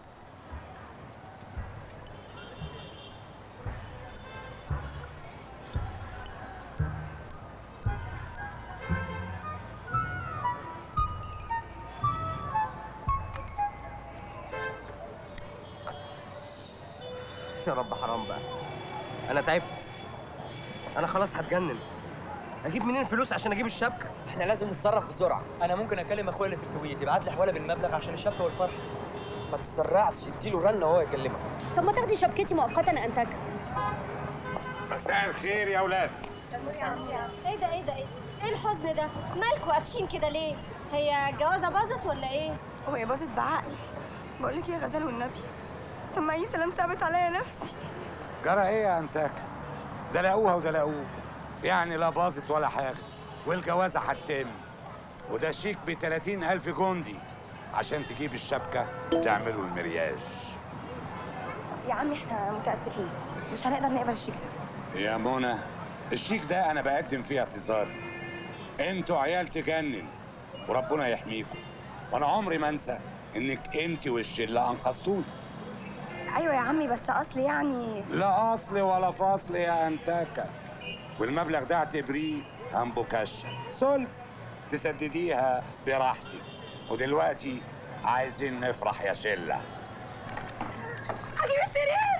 S10: يا رب حرام بقى انا تعبت انا خلاص هتجنن اجيب منين فلوس عشان اجيب الشبكه
S7: احنا لازم نتصرف بسرعه
S12: انا ممكن اكلم اخويا اللي في الكويت يبعت لي حواله بالمبلغ عشان الشبكه والفرح
S10: ما تتسرعش اديله رنه وهو يكلمك
S6: طب ما تاخدي شبكتي مؤقتا انتجها
S15: مساء الخير يا اولاد
S6: ايه ده ايه ده ايه ده ايه الحزن ده مالكوا قافشين كده ليه هي الجوازه باظت ولا ايه
S2: هو يا باظت بعقل بقول لك يا غزال والنبي سمعي سلام ثابت عليا نفسي
S15: جرى ايه يا انتك ده لقوها وده لقوه يعني لا باظت ولا حاجه والجوازه هتتم وده شيك ب 30 ألف جندي عشان تجيب الشبكة وتعملوا المرياج
S2: يا عمي احنا متاسفين مش هنقدر نقبل الشيك ده
S15: يا منى الشيك ده أنا بقدم فيه اعتذار انتوا عيال تجنن وربنا يحميكم وانا عمري ما انسى انك انت والشله انقذتوني
S2: ايوه يا عمي بس اصل يعني
S15: لا اصل ولا فصل يا انتكه والمبلغ ده اعتبريه همبوكشه سلف تسدديها براحتك ودلوقتي عايزين نفرح يا شله
S2: اجيب السرير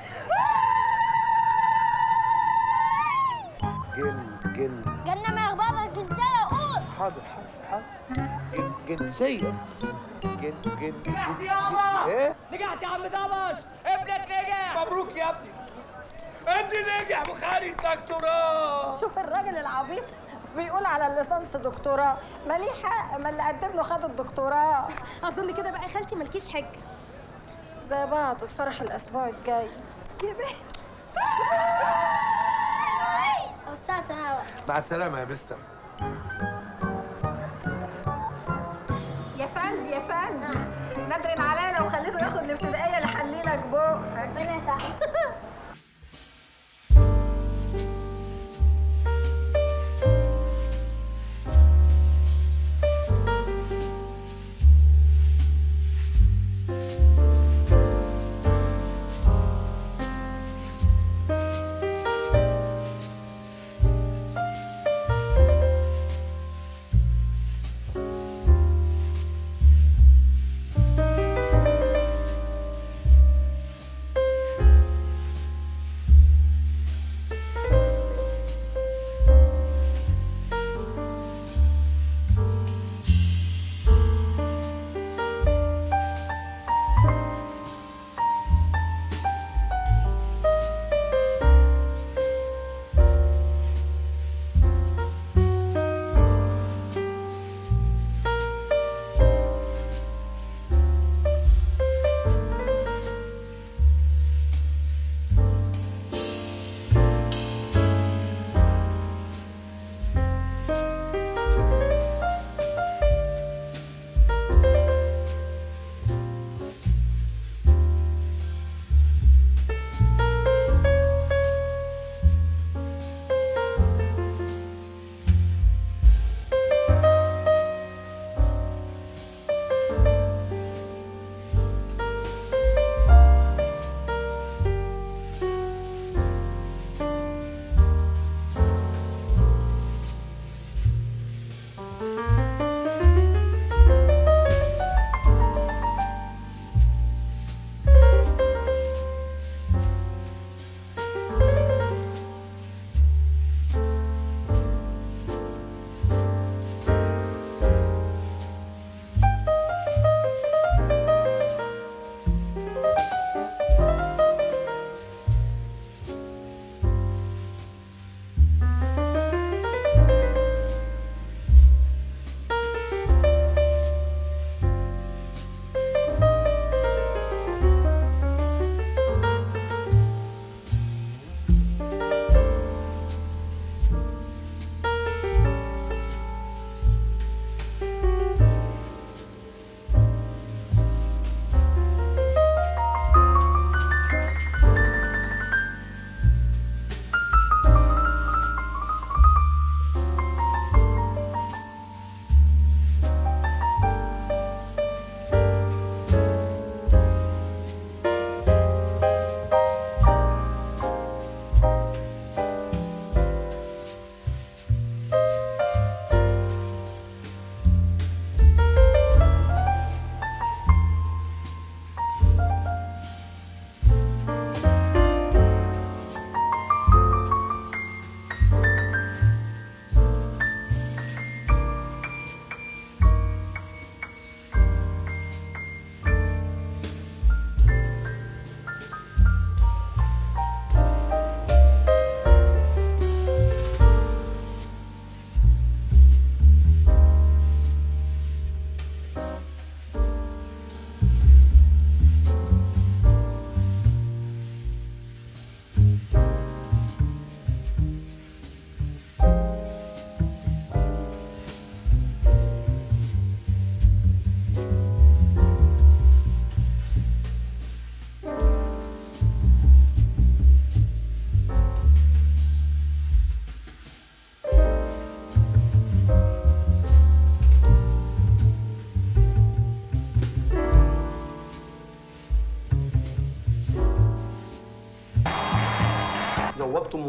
S8: جن جن
S6: جنة ما يغبطك الجنسية قول
S8: حاضر حاضر حاضر جن- جنسية جن جن
S5: نجحت يابا
S8: ايه؟
S5: نجحت يا عم دبش ابنك نجح مبروك يا ابني ابني نجح وخارج دكتوراه
S13: شوف الراجل العبيط بيقول على الليسانس دكتوراه ماليه حق ما اللي قدم له خد الدكتوراه
S1: اظن كده بقى يا خالتي مالكيش حجه
S13: زي بعض الفرح الاسبوع الجاي
S2: يا بنت
S6: استاذ انا
S8: مع السلامة يا مستر
S13: يا فندي يا فندي ندرن علينا وخليته ياخد الابتدائيه لحليلك بقك
S6: ربنا يسامحك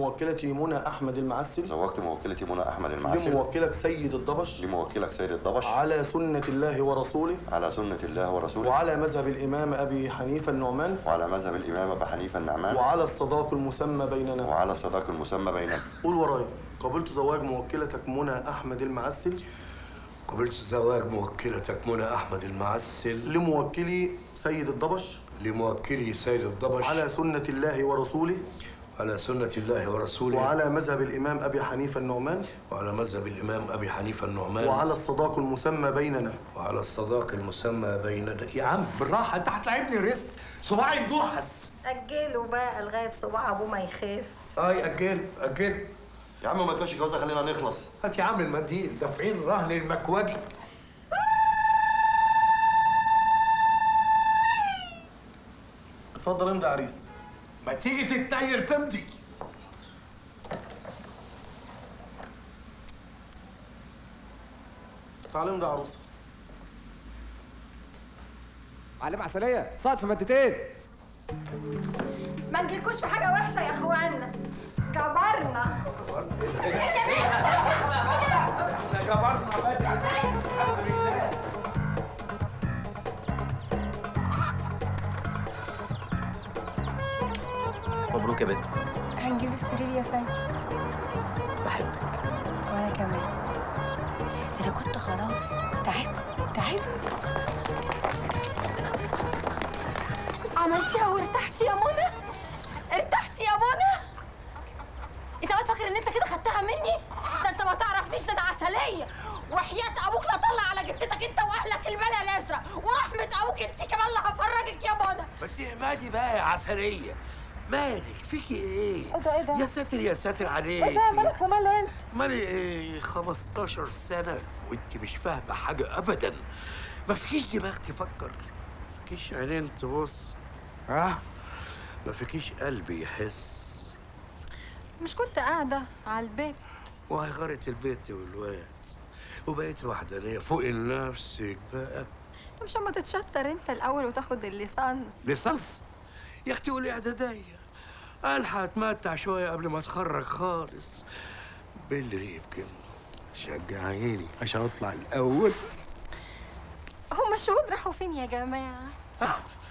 S16: لموكلتي منى احمد المعسل
S20: زوجت موكلتي منى احمد المعسل
S16: لموكلك سيد الضبش
S20: لموكلك سيد الضبش
S16: على سنة الله ورسوله
S20: على سنة الله ورسوله
S16: وعلى مذهب الإمام أبي حنيفة النعمان
S20: وعلى مذهب الإمام أبي حنيفة النعمان
S16: وعلى الصداق المسمى بيننا
S20: وعلى الصداق المسمى بيننا
S16: قول ورايا قبلت زواج موكلتك منى أحمد المعسل
S23: قبلت زواج موكلتك منى أحمد المعسل
S16: لموكلي سيد الضبش
S23: لموكلي سيد الضبش
S16: على سنة الله ورسوله
S23: على سنة الله ورسوله
S16: وعلى مذهب الإمام أبي حنيفة النعمان
S23: وعلى مذهب الإمام أبي حنيفة النعمان
S16: وعلى الصداق المسمى بيننا
S23: وعلى الصداق المسمى بيننا
S5: يا عم بالراحه انت هتلاعبني ريست صباعي مجوحس
S13: اجله بقى لغايه صباع ابوه ما يخاف
S5: اي اجل اجل
S16: يا عم ما تبقاش جوازة خلينا نخلص
S5: هات يا عم المنديل دافعين رهن المكواجي
S16: اتفضل امضي يا عريس
S5: ما تيجي تتنيل تمضي
S16: تعالى امضي يا عروسة
S22: معلم عسلية صعد في مادتين
S13: ما نجيلكوش في حاجه وحشه يا اخوانا كبرنا
S18: مبروك يا بنت
S2: هنجيب السرير يا سيد
S18: بحبك
S2: وانا كمان انا كنت خلاص تعبت تعبت
S13: عملتيها وارتحتي يا منى ارتحتي يا منى انت واد فاكر ان انت كده خدتها مني ده انت ما تعرفنيش ده انا عسليه وحياة ابوك لا طلع على جدتك انت واهلك الملا الازرق ورحمة ابوك انت كمان اللي هفرجك يا منى
S5: ما تهمدي بقى يا عسلية مالك فيكي ايه؟
S13: ايه ده ايه ده؟
S5: يا ساتر يا ساتر عليك
S13: ايه ده مالك ومال انت؟
S5: مالي ايه 15 سنة وانت مش فاهمة حاجة ابدا ما فيكيش دماغ تفكر ما فيكيش عينين تبص ها ما فيكيش قلب يحس
S13: مش كنت قاعدة على البيت
S5: وهيغرت البيت والواد وبقيت وحدانية فوق نفسك بقى
S13: طب مش اما تتشطر انت الاول وتاخد الليسانس
S5: لصص يا اختي قولي اعدادية الحق اتمتع شوية قبل ما اتخرج خالص باللي يمكن شجعيني عشان اطلع الاول
S13: هما الشهود راحوا فين يا جماعة؟